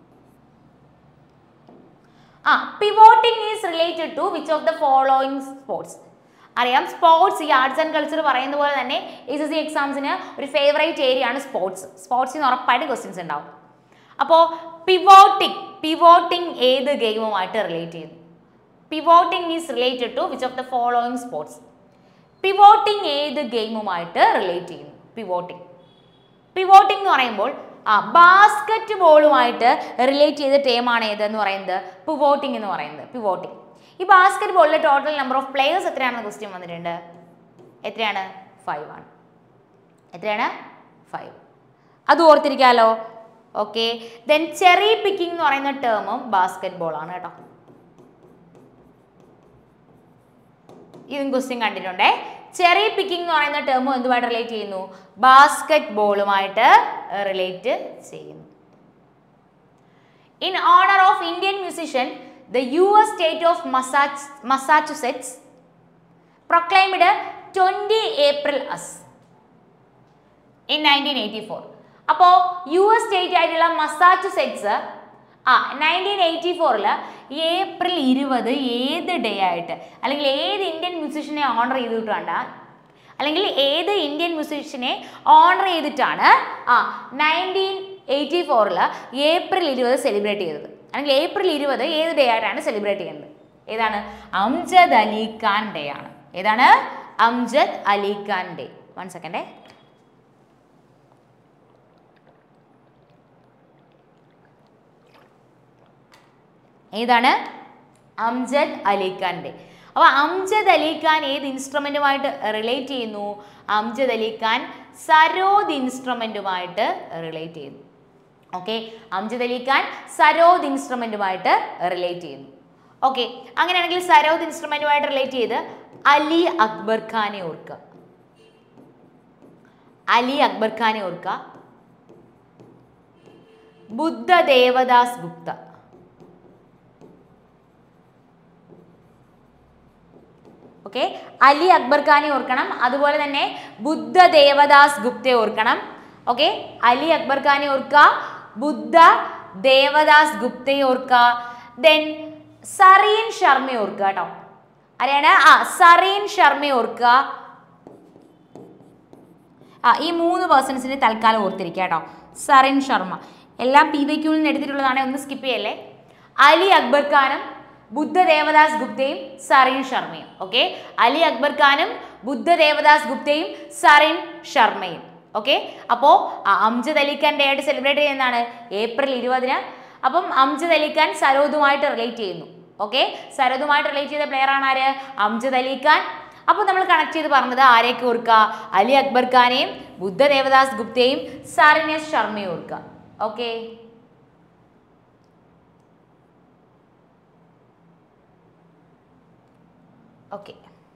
ah pivoting is related to which of the following sports അറിയാം സ്പോർട്സ് ഈ ആർട്സ് ആൻഡ് കൾച്ചർ പറയുന്ന പോലെ തന്നെ എസ് എസ് സി എക്സാംസിന് ഒരു ഫേവറേറ്റ് ഏരിയ ആണ് സ്പോർട്സ് സ്പോർട്സിന് ഉറപ്പായിട്ട് ക്വസ്റ്റ്യൻസ് ഉണ്ടാവും അപ്പോൾ പിവോട്ടിംഗ് പിവോട്ടിംഗ് ഏത് ഗെയിമുമായിട്ട് റിലേറ്റ് ചെയ്യുന്നു pivoting is related to which of the following sports pivoting ഏത് ഗെയിമുമായിട്ട് റിലേറ്റ് ചെയ്യുന്നു പിവോട്ടിംഗ് പിവോട്ടിംഗ് എന്ന് പറയുമ്പോൾ ആ ബാസ്കറ്റ് ബോളുമായിട്ട് റിലേറ്റ് ചെയ്ത ടീമാണ് ഏതെന്ന് പറയുന്നത് പിവോട്ടിംഗ് എന്ന് പറയുന്നത് പിവോട്ടിംഗ് ഈ ബാസ്കറ്റ് ബോളിലെ ടോട്ടൽ നമ്പർ ഓഫ് പ്ലേയേഴ്സ് എത്രയാണെന്ന് ക്വസ്റ്റ്യൻ വന്നിട്ടുണ്ട് എത്രയാണ് ഫൈവ് ആണ് എത്രയാണ് ഫൈവ് അത് ഓർത്തിരിക്കാലോ ഓക്കെ ദെൻ ചെറി പിക്കിംഗ് എന്ന് പറയുന്ന ടേമും ബാസ്കറ്റ് ബോൾ ആണ് കേട്ടോ ഇതും ക്വസ്റ്റ്യൻ കണ്ടിട്ടുണ്ടേ ചെറി പിക്കിംഗ് എന്ന് പറയുന്ന ടേമും എന്തുമായിട്ട് റിലേറ്റ് ചെയ്യുന്നു ബാസ്കറ്റ് ബോളുമായിട്ട് റിലേറ്റ് ചെയ്യുന്നു in honour of Indian musician the U S state of മസാച്ച് Massachusetts proclaimed twenty April as in nineteen eighty four അപ്പോൾ യു എസ് സ്റ്റേറ്റ് ആയിട്ടുള്ള മസാച്ചുസെറ്റ്സ് ആ നയൻറ്റീൻ എയ്റ്റി ഫോറിൽ ഏപ്രിൽ ഇരുപത് ഏത് ഡേ ആയിട്ട് അല്ലെങ്കിൽ ഏത് ഇന്ത്യൻ മ്യൂസിഷ്യനെ ഓണർ ചെയ്തിട്ടാണ് അല്ലെങ്കിൽ ഏത് ഇന്ത്യൻ മ്യൂസിഷ്യനെ ഓണർ ചെയ്തിട്ടാണ് ആ നയൻറ്റീൻ എയ്റ്റി ഫോറിൽ ഏപ്രിൽ ഇരുപത് സെലിബ്രേറ്റ് ചെയ്തത് അല്ലെങ്കിൽ ഏപ്രിൽ ഇരുപത് ഏത് ഡേ ആയിട്ടാണ് സെലിബ്രേറ്റ് ചെയ്യുന്നത് ഏതാണ് അംജദ് അലി ഖാൻ ഡേ ആണ് ഏതാണ് അംജദ് അലി ഖാൻ ഡേ വൺ സെക്കൻഡേ ഏതാണ് അംജദ് അലി ഖാൻ്റെ അപ്പോൾ അംജദ് അലി ഖാൻ ഏത് ഇൻസ്ട്രുമെൻറ്റുമായിട്ട് റിലേറ്റ് ചെയ്യുന്നു അംജദ് അലി ഖാൻ സരോദ് ഇൻസ്ട്രുമെൻറ്റുമായിട്ട് റിലേറ്റ് ചെയ്യുന്നു ഓക്കെ അംജദ് അലി ഖാൻ സരോദ് ഇൻസ്ട്രുമെൻറ്റുമായിട്ട് റിലേറ്റ് ചെയ്യുന്നു ഓക്കെ അങ്ങനെയാണെങ്കിൽ സരോദ് ഇൻസ്ട്രുമെൻറ്റുമായിട്ട് റിലേറ്റ് ചെയ്ത് അലി അക്ബർ ഖാനെ ഓർക്കുക അലി അക്ബർ ഖാനെ ഓർക്കുക ബുദ്ധ ദേവദാസ് ഗുപ്ത ഓക്കെ അലി അക്ബർ ഖാനെ ഓർക്കണം അതുപോലെ തന്നെ ബുദ്ധ ദേവദാസ് ഗുപ്തയെ ഓർക്കണം ഓക്കെ അലി അക്ബർ ഖാനെ ഓർക്കുക ബുദ്ധ ദേവദാസ് ഗുപ്തയെ ഓർക്കുക ദെൻ സറീൻ ശർമ്മയെ ഓർക്കുക കേട്ടോ ആരെയാണ് ആ സറീൻ ശർമ്മയെ ഓർക്കുക ആ ഈ മൂന്ന് പേഴ്സൺസിനെ തൽക്കാലം ഓർത്തിരിക്കുക കേട്ടോ സറിൻ ശർമ്മ എല്ലാം പി വൈ ക്യൂവിൽ നിന്ന് എടുത്തിട്ടുള്ളതാണ് ഒന്ന് സ്കിപ്പ് ചെയ്യല്ലേ അലി അക്ബർ ഖാനും ബുദ്ധ ദേവദാസ് ഗുപ്തയും സറിൻ ശർമ്മയും ഓക്കെ അലി അക്ബർ ഖാനും ബുദ്ധ ദേവദാസ് ഗുപ്തയും സറിൻ ശർമ്മയും ഓക്കെ അപ്പോൾ അംജദ് അലി ഖാൻ ഡേ ആയിട്ട് സെലിബ്രേറ്റ് ചെയ്യുന്നതാണ് ഏപ്രിൽ ഇരുപതിന് അപ്പം അംജദ് അലി ഖാൻ സരോദുമായിട്ട് റിലേറ്റ് ചെയ്യുന്നു ഓക്കെ സരോദുമായിട്ട് റിലേറ്റ് ചെയ്ത പ്ലെയർ ആണ് ആര് അംജദ് അലി ഖാൻ അപ്പോൾ നമ്മൾ കണക്ട് ചെയ്ത് പറഞ്ഞത് ആരെയൊക്കെ ഓർക്കുക അലി അക്ബർ ഖാനെയും ബുദ്ധ ദേവദാസ് ഗുപ്തയും സാറിനെസ് ശർമ്മയും ഓർക്കുക okay okay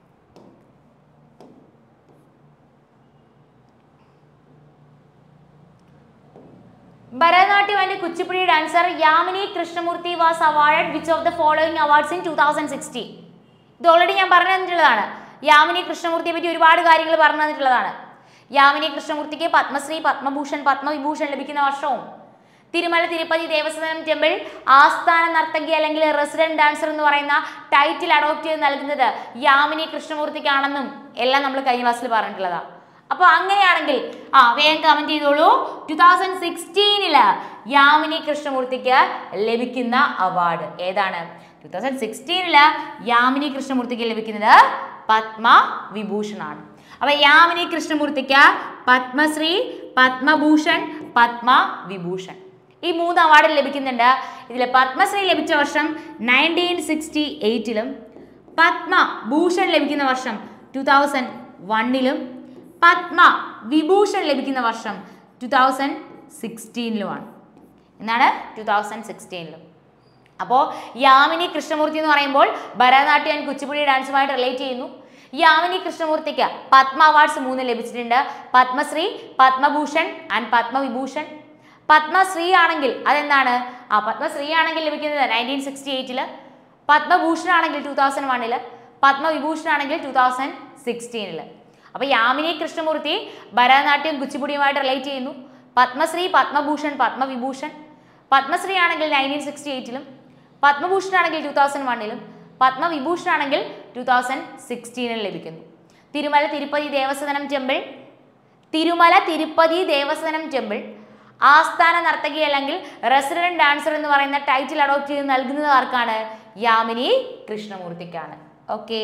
Bharatanatyam and Kuchipudi dancer Yamini Krishnamurthy was award which of the following awards in two thousand sixteen ഇത് ഓൾറെഡി ഞാൻ പറഞ്ഞു തന്നിട്ടുള്ളതാണ് യാമിനി കൃഷ്ണമൂർത്തിയെ പറ്റി ഒരുപാട് കാര്യങ്ങൾ പറഞ്ഞു തന്നിട്ടുള്ളതാണ് യാമിനി കൃഷ്ണമൂർത്തിക്ക് പത്മശ്രീ പത്മഭൂഷൺ പത്മവിഭൂഷൺ ലഭിക്കുന്ന വർഷവും തിരുമല തിരുപ്പതി ദേവസ്വം ടെമ്പിൾ ആസ്ഥാന നർത്തകി അല്ലെങ്കിൽ റെസിഡന്റ് ഡാൻസർ എന്ന് പറയുന്ന ടൈറ്റിൽ അഡോപ്റ്റ് ചെയ്ത് നൽകുന്നത് യാമിനി കൃഷ്ണമൂർത്തിക്കാണെന്നും എല്ലാം നമ്മൾ കഴിഞ്ഞ ക്ലാസ്സിൽ പറഞ്ഞിട്ടുള്ളതാണ് അപ്പോൾ അങ്ങനെയാണെങ്കിൽ ആ വേഗം കമന്റ് ചെയ്തോളൂ ടു തൗസൻഡ് സിക്സ്റ്റീനില് യാമിനി കൃഷ്ണമൂർത്തിക്ക് ലഭിക്കുന്ന അവാർഡ് ഏതാണ് ടു തൗസൻഡ് സിക്സ്റ്റീനില് യാമിനി കൃഷ്ണമൂർത്തിക്ക് ലഭിക്കുന്നത് പത്മ വിഭൂഷണാണ് അപ്പൊ യാമിനി കൃഷ്ണമൂർത്തിക്ക് പത്മശ്രീ പത്മഭൂഷൺ പത്മ വിഭൂഷൺ ഈ മൂന്ന് അവാർഡ് ലഭിക്കുന്നുണ്ട് ഇതിൽ പത്മശ്രീ ലഭിച്ച വർഷം നയൻറ്റീൻ സിക്സ്റ്റി എയ്റ്റിലും പത്മ ഭൂഷൺ ലഭിക്കുന്ന വർഷം ടു തൗസൻഡ് വണ്ണിലും പത്മ വിഭൂഷൺ ലഭിക്കുന്ന വർഷം ടു തൗസൻഡ് സിക്സ്റ്റീനിലുമാണ് എന്നാണ് ടു തൗസൻഡ് സിക്സ്റ്റീനിലും അപ്പോൾ യാമിനി കൃഷ്ണമൂർത്തി എന്ന് പറയുമ്പോൾ ഭരതനാട്യം ആൻഡ് കുച്ചിപ്പുടി ഡാൻസുമായിട്ട് റിലേറ്റ് ചെയ്യുന്നു യാമിനി കൃഷ്ണമൂർത്തിക്ക് പത്മ അവാർഡ്സ് മൂന്ന് ലഭിച്ചിട്ടുണ്ട് പത്മശ്രീ പത്മഭൂഷൺ ആൻഡ് പത്മവിഭൂഷൺ പത്മശ്രീ ആണെങ്കിൽ അതെന്താണ് ആ പത്മശ്രീ ആണെങ്കിൽ ലഭിക്കുന്നത് നയൻറ്റീൻ സിക്സ്റ്റി എയ്റ്റില് പത്മഭൂഷൺ ആണെങ്കിൽ ടൂ തൗസൻഡ് വണ്ണില് പത്മവിഭൂഷൺ ആണെങ്കിൽ ടൂ തൗസൻഡ് സിക്സ്റ്റീനില് അപ്പോൾ യാമിനി കൃഷ്ണമൂർത്തി ഭരതനാട്യം കുച്ചിപ്പുടിയുമായിട്ട് റിലേറ്റ് ചെയ്യുന്നു പത്മശ്രീ പത്മഭൂഷൺ പത്മവിഭൂഷൺ പത്മശ്രീ ആണെങ്കിൽ നയൻറ്റീൻ സിക്സ്റ്റി എയ്റ്റിലും പത്മഭൂഷൺ ആണെങ്കിൽ ടൂ തൗസൻഡ് വണ്ണിലും പത്മവിഭൂഷൺ ആണെങ്കിൽ ടൂ തൗസൻഡ് സിക്സ്റ്റീനിൽ ലഭിക്കുന്നു തിരുമല തിരുപ്പതി ദേവസദനം ടെമ്പിൾ തിരുമല തിരുപ്പതി ദേവസദനം ടെമ്പിൾ ആസ്ഥാന നർത്തകി അല്ലെങ്കിൽ റെസിഡന്റ് ഡാൻസർ എന്ന് പറയുന്ന ടൈറ്റിൽ അഡോപ്റ്റ് ചെയ്ത് നൽകുന്നത് ആർക്കാണ് യാമിനി കൃഷ്ണമൂർത്തിക്കാണ് okay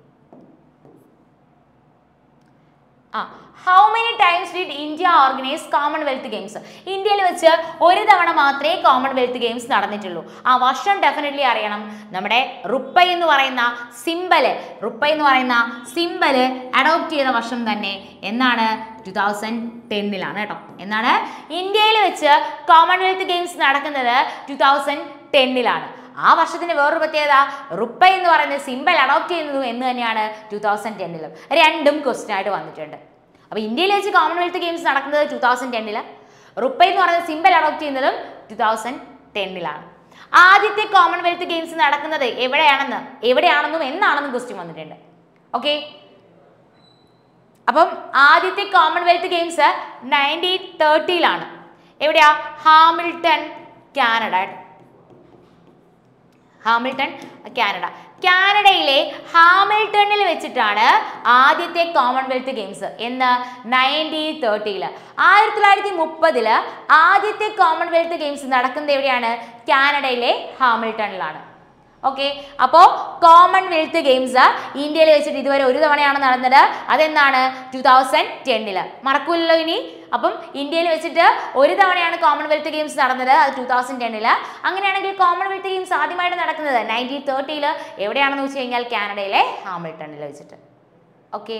ah how many times did India organise Commonwealth Games ഇന്ത്യയിൽ വെച്ച് ഒരു തവണ മാത്രമേ കോമൺവെൽത്ത് ഗെയിംസ് നടന്നിട്ടുള്ളൂ ആ വർഷം ഡെഫിനറ്റ്ലി അറിയണം നമ്മുടെ റുപ്പൈ എന്ന് പറയുന്ന സിമ്പല് റുപ്പൈ എന്ന് പറയുന്ന സിമ്പല് അഡോപ്റ്റ് ചെയ്ത വർഷം തന്നെ എന്നാണ് ടു തൗസൻഡ് ടെന്നിലാണ് കേട്ടോ എന്നാണ് ഇന്ത്യയിൽ വെച്ച് കോമൺവെൽത്ത് ഗെയിംസ് നടക്കുന്നത് ടു തൗസൻഡ് ടെന്നിലാണ് ആ വർഷത്തിന്റെ വേറൊരു പ്രത്യേകത റുപ്പ എന്ന് പറയുന്ന സിമ്പൽ അഡോപ്റ്റ് ചെയ്യുന്നതും എന്ന് തന്നെയാണ് ടൂ തൗസൻഡ് ടെന്നിലും രണ്ടും ക്വസ്റ്റ്യൻ ആയിട്ട് വന്നിട്ടുണ്ട് അപ്പോൾ ഇന്ത്യയിൽ വെച്ച് കോമൺവെൽത്ത് ഗെയിംസ് നടക്കുന്നത് ടൂ തൗസൻഡ് ടെന്നില് റുപ്പ എന്ന് പറയുന്ന സിമ്പൽ അഡോപ്റ്റ് ചെയ്യുന്നതും ടൂ തൗസൻഡ് ടെന്നിലാണ് ആദ്യത്തെ കോമൺവെൽത്ത് ഗെയിംസ് നടക്കുന്നത് എവിടെയാണെന്ന് എവിടെയാണെന്നും എന്നാണെന്നും ക്വസ്റ്റ്യൻ വന്നിട്ടുണ്ട് ഓക്കെ അപ്പം ആദ്യത്തെ കോമൺവെൽത്ത് ഗെയിംസ് നയൻറ്റീൻ തേർട്ടിയിലാണ് എവിടെയാ ഹാമിൽട്ടൺ കാനഡ ഹാമിൽട്ടൺ കാനഡ കാനഡയിലെ ഹാമിൽട്ടണിൽ വെച്ചിട്ടാണ് ആദ്യത്തെ കോമൺവെൽത്ത് ഗെയിംസ് എന്ന് നയൻറ്റീൻ തേർട്ടിയിൽ ആയിരത്തി തൊള്ളായിരത്തി മുപ്പതില് ആദ്യത്തെ കോമൺവെൽത്ത് ഗെയിംസ് നടക്കുന്നത് എവിടെയാണ് കാനഡയിലെ ഹാമിൽട്ടണിലാണ് ഓക്കെ അപ്പോൾ കോമൺവെൽത്ത് ഗെയിംസ് ഇന്ത്യയിൽ വെച്ചിട്ട് ഇതുവരെ ഒരു തവണയാണ് നടന്നത് അതെന്താണ് ടു തൗസൻഡ് ടെന്നില് മറക്കൂലല്ലോ ഇനി അപ്പം ഇന്ത്യയിൽ വെച്ചിട്ട് ഒരു തവണയാണ് കോമൺവെൽത്ത് ഗെയിംസ് നടന്നത് അത് ടു തൗസൻഡ് ടെന്നില് അങ്ങനെയാണെങ്കിൽ കോമൺവെൽത്ത് ഗെയിംസ് ആദ്യമായിട്ട് നടക്കുന്നത് നയൻറ്റീൻ തേർട്ടിയിൽ എവിടെയാണെന്ന് വെച്ച് കഴിഞ്ഞാൽ കാനഡയിലെ ഹാമിൽട്ടണിൽ വെച്ചിട്ട് ഓക്കെ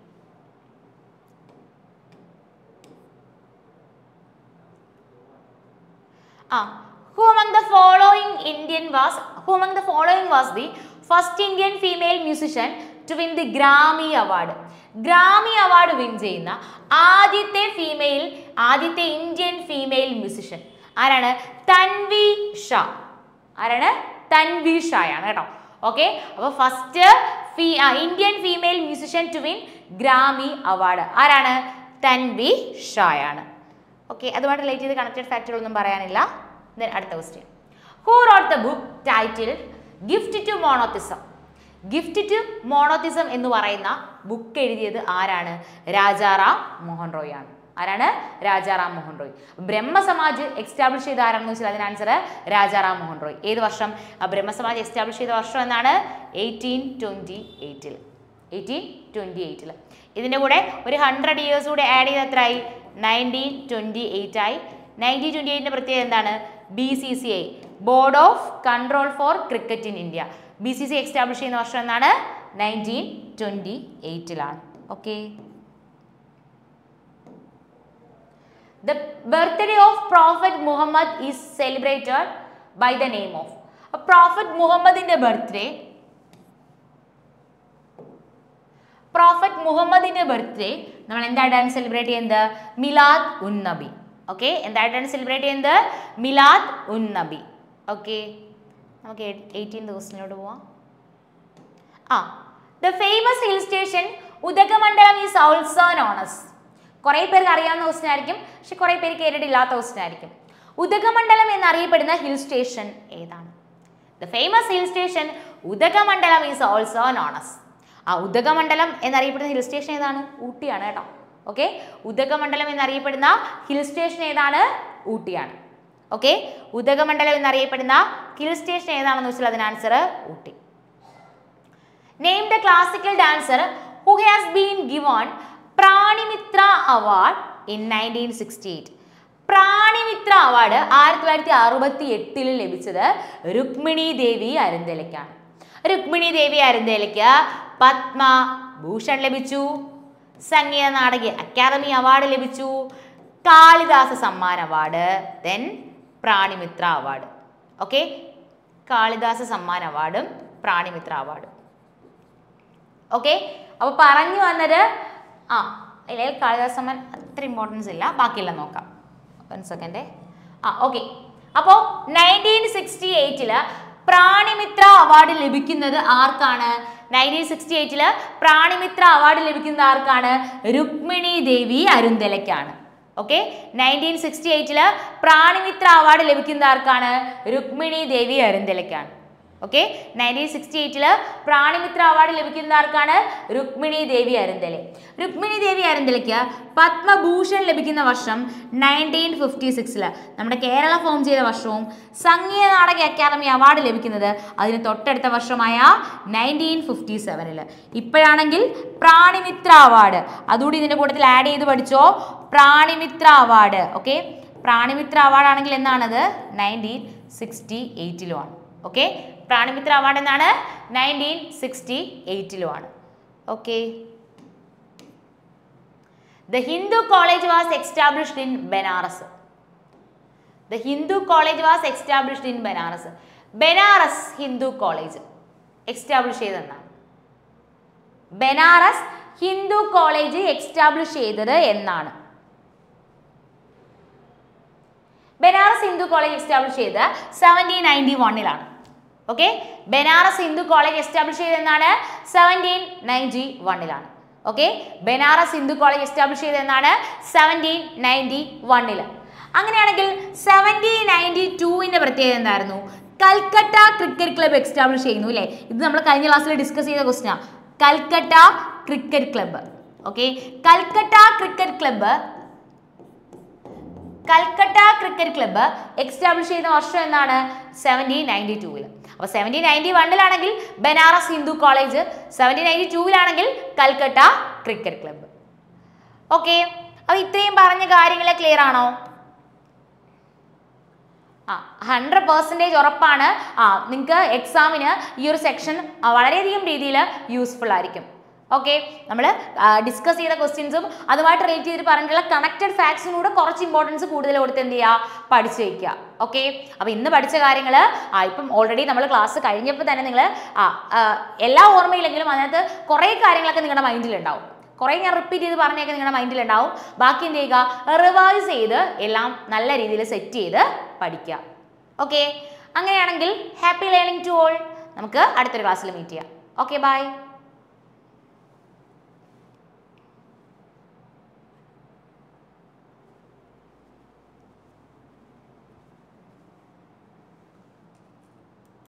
ആ who among the following Indian was who among the following was the first Indian female musician to win the Grammy Award Grammy award win ചെയ്യുന്ന ആദ്യത്തെ ഫീമെയിൽ ആദ്യത്തെ ഇന്ത്യൻ ഫീമെയിൽ മ്യൂസിഷ്യൻ ആരാണ് തൻവി ഷാ ആരാണ് തൻവി ഷായാണ് കേട്ടോ ഓക്കെ അപ്പോൾ ഫസ്റ്റ് ഫീ Indian female musician to win Grammy award ആരാണ് തൻവി ഷായാണ് ഓക്കെ അതുമായിട്ട് റിലേറ്റ് ചെയ്ത് കണക്റ്റഡ് ഫാക്ടറുകളൊന്നും പറയാനില്ല ദെൻ അടുത്ത question who wrote the book title gift to monotheism gift to monotheism എന്ന് പറയുന്ന ബുക്ക് എഴുതിയത് ആരാണ് രാജാറാം മോഹൻ റോയ് ആണ് ആരാണ് രാജാറാം മോഹൻ റോയ് ബ്രഹ്മസമാജ് എക്സ്റ്റാബ്ലിഷ് ചെയ്ത ആരാണെന്ന് വെച്ചാൽ അതിന് ആൻസർ രാജാറാം മോഹൻ റോയ് ഏത് വർഷം ആ ബ്രഹ്മസമാജ് എസ്റ്റാബ്ലിഷ് ചെയ്ത വർഷം എന്നാണ് എയ്റ്റീൻ ട്വൻറ്റി എയ്റ്റിൽ എയ്റ്റീൻ ട്വൻറ്റി എയ്റ്റിൽ ഇതിൻ്റെ കൂടെ ഒരു ഹൺഡ്രഡ് ഇയേഴ്സ് കൂടെ ആഡ് ചെയ്ത് എത്രയായി നയൻറ്റീൻ ട്വൻറ്റി എയ്റ്റ് ആയി നയൻറ്റീൻ ട്വൻറ്റി എയ്റ്റിൻ്റെ പ്രത്യേകത എന്താണ് B C C I board of control for cricket in India B C C establish ചെയ്യുന്ന വർഷം എന്നാണ് നയൻറ്റീൻ ട്വൻറ്റി എയ്റ്റിലാണ് okay the birthday of prophet Muhammad is celebrated by the name of prophet മുഹമ്മദിന്റെ ബർത്ത്ഡേ പ്രോഫറ്റ് മുഹമ്മദിന്റെ ബർത്ത്ഡേ നമ്മൾ എന്തായിട്ടാണ് സെലിബ്രേറ്റ് ചെയ്യുന്നത് മിലാദ് ഉൻ നബി ഓക്കെ എന്തായിട്ടാണ് സെലിബ്രേറ്റ് ചെയ്യുന്നത് മിലാദ് ഉൻ നബി ഓക്കെ നമുക്ക് എയ്റ്റീൻ ദിവസത്തിലോട്ട് പോവാം ah the famous hill station Udhagamandalam is also known as കുറേ പേർക്ക് അറിയാവുന്ന ക്വസ്റ്റൻ ആയിരിക്കും പക്ഷെ കുറേ പേര് കേട്ടിട്ടില്ലാത്ത ക്വസ്റ്റൻ ആയിരിക്കും ഉദകമണ്ഡലം എന്നറിയപ്പെടുന്ന ഹിൽ സ്റ്റേഷൻ ഏതാണ് the famous hill station Udhagamandalam is also known as ah Udhagamandalam എന്നറിയപ്പെടുന്ന ഹിൽ സ്റ്റേഷൻ ഏതാണ് ഊട്ടിയാണ് കേട്ടോ ഓക്കെ ഉദകമണ്ഡലം എന്നറിയപ്പെടുന്ന ഹിൽ സ്റ്റേഷൻ ഏതാണ് ഊട്ടിയാണ് ഓക്കെ ഉദകമണ്ഡലം എന്നറിയപ്പെടുന്ന ഹിൽ സ്റ്റേഷൻ ഏതാണെന്ന് വെച്ചാൽ അതിന് answer Ooty name the classical dancer who has been given Pranimitra award in nineteen sixty eight Pranimitra award ആയിരത്തി തൊള്ളായിരത്തി അറുപത്തി എട്ടിൽ ലഭിച്ചത് രുക്മിണി ദേവി അരുന്തലയ്ക്കാണ് രുക്മിണി ദേവി അരുന്തലയ്ക്ക് പത്മ ഭൂഷൺ ലഭിച്ചു സംഗീത നാടക അക്കാദമി അവാർഡ് ലഭിച്ചു Kalidas Samman award then Pranimitra award okay Kalidas Samman അവാർഡും പ്രാണിമിത്ര അവാർഡും ഓക്കെ അപ്പോൾ പറഞ്ഞു വന്നത് ആ അല്ലെങ്കിൽ കാളിദാസ സമ്മാൻ അത്ര ഇമ്പോർട്ടൻസ് ഇല്ല ബാക്കിയെല്ലാം നോക്കാം വൺ സെക്കൻഡ് ആ ഓക്കെ അപ്പോൾ നയൻറ്റീൻ സിക്സ്റ്റി എയ്റ്റില് പ്രാണിമിത്ര അവാർഡ് ലഭിക്കുന്നത് ആർക്കാണ് നയൻറ്റീൻ സിക്സ്റ്റി എയ്റ്റില് പ്രാണിമിത്ര അവാർഡ് ലഭിക്കുന്നത് ആർക്കാണ് രുക്മിണി ദേവി അരുന്തലയ്ക്കാണ് ഓക്കെ നയൻറ്റീൻ സിക്സ്റ്റി എയ്റ്റില് പ്രാണിമിത്ര അവാർഡ് ലഭിക്കുന്ന ആർക്കാണ് രുക്മിണി ദേവി അരുന്തലയ്ക്കാണ് ഓക്കെ നയൻറ്റീൻ സിക്സ്റ്റി എയ്റ്റില് പ്രാണിമിത്ര അവാർഡ് ലഭിക്കുന്ന ആർക്കാണ് രുക്മിണി ദേവി അരുന്തലെ രുക്മിണി ദേവി അരുന്തലയ്ക്ക് പത്മഭൂഷൺ ലഭിക്കുന്ന വർഷം നയൻറ്റീൻ ഫിഫ്റ്റി സിക്സില് നമ്മുടെ കേരള ഫോം ചെയ്ത വർഷവും സംഗീത നാടക അക്കാദമി അവാർഡ് ലഭിക്കുന്നത് അതിന് തൊട്ടടുത്ത വർഷമായ നയൻറ്റീൻ ഫിഫ്റ്റി സെവനില് ഇപ്പോഴാണെങ്കിൽ പ്രാണിമിത്ര അവാർഡ് അതുകൂടി ഇതിൻ്റെ കൂട്ടത്തിൽ ആഡ് ചെയ്ത് പഠിച്ചോ Pranimitra award okay Pranimitra award ആണെങ്കിൽ എന്നാണത് നയൻറ്റീൻ സിക്സ്റ്റി എയ്റ്റിലുമാണ് ഓക്കെ പ്രാണിമിത്ര അവാർഡ് എന്നാണ് നയൻറ്റീൻ സിക്സ്റ്റി എയ്റ്റിലുമാണ് okay the Hindu college was established in Banaras the Hindu college was established in Banaras Banaras Hindu college establish ചെയ്തെന്നാണ് ബനാറസ് ഹിന്ദു കോളേജ് എക്സ്റ്റാബ്ലിഷ് ചെയ്തത് എന്നാണ് ബനാറസ് ഹിന്ദു കോളേജ് എസ്റ്റാബ്ലിഷ് ചെയ്ത് സെവൻറ്റീൻ നയൻറ്റി വണ്ണിലാണ് okay Banaras Hindu college establish ചെയ്തെന്നാണ് സെവൻറ്റീൻ നയൻറ്റി വണ്ണിലാണ് okay Banaras Hindu college establish ചെയ്തെന്നാണ് സെവൻറ്റീൻ നയൻറ്റി വണ്ണിൽ അങ്ങനെയാണെങ്കിൽ സെവൻറ്റീൻ നയൻറ്റി ടൂവിൻ്റെ പ്രത്യേകത എന്തായിരുന്നു കൽക്കട്ട ക്രിക്കറ്റ് ക്ലബ്ബ് എസ്റ്റാബ്ലിഷ് ചെയ്യുന്നു അല്ലേ ഇത് നമ്മൾ കഴിഞ്ഞ ക്ലാസ്സിൽ ഡിസ്കസ് ചെയ്ത ക്വസ്റ്റിനാണ് Calcutta cricket club okay Calcutta cricket club Calcutta cricket club establish ചെയ്ത വർഷം എന്നാണ് സെവൻറ്റീൻ നയൻറ്റി ടൂവിൽ അപ്പോൾ സെവൻറ്റീൻ നയൻറ്റി വണ്ണിലാണെങ്കിൽ Banaras Hindu college seventeen ninety ടൂവിലാണെങ്കിൽ കൽക്കട്ട ക്രിക്കറ്റ് ക്ലബ്ബ് ഓക്കെ അപ്പോൾ ഇത്രയും പറഞ്ഞ കാര്യങ്ങൾ ക്ലിയർ ആണോ ആ ഹൺഡ്രഡ് പെർസെൻറ്റേജ് ഉറപ്പാണ് ആ നിങ്ങൾക്ക് എക്സാമിന് ഈ ഒരു സെക്ഷൻ വളരെയധികം രീതിയിൽ യൂസ്ഫുൾ ആയിരിക്കും ഓക്കെ നമ്മൾ ഡിസ്കസ് ചെയ്ത ക്വസ്റ്റ്യൻസും അതുമായിട്ട് റിലേറ്റ് ചെയ്ത് പറഞ്ഞിട്ടുള്ള കണക്റ്റഡ് ഫാക്ട്സിനൂടെ കുറച്ച് ഇമ്പോർട്ടൻസ് കൂടുതൽ കൊടുത്ത് എന്ത് ചെയ്യുക പഠിച്ചു വയ്ക്കുക ഓക്കെ അപ്പോൾ ഇന്ന് പഠിച്ച കാര്യങ്ങൾ ആ ഇപ്പം ഓൾറെഡി നമ്മൾ ക്ലാസ് കഴിഞ്ഞപ്പോൾ തന്നെ നിങ്ങൾ ആ ആ, എല്ലാ ഓർമ്മയില്ലെങ്കിലും അതിനകത്ത് കുറേ കാര്യങ്ങളൊക്കെ നിങ്ങളുടെ മൈൻഡിലുണ്ടാവും കുറേ ഞാൻ റിപ്പീറ്റ് ചെയ്ത് പറഞ്ഞൊക്കെ നിങ്ങളുടെ മൈൻഡിലുണ്ടാവും ബാക്കി എന്ത് ചെയ്യുക റിവൈസ് ചെയ്ത് എല്ലാം നല്ല രീതിയിൽ സെറ്റ് ചെയ്ത് പഠിക്കുക ഓക്കെ അങ്ങനെയാണെങ്കിൽ ഹാപ്പി ലേണിംഗ് ടു ഓൾ നമുക്ക് അടുത്തൊരു ക്ലാസ്സിൽ മീറ്റ് ചെയ്യാം ഓക്കെ ബൈ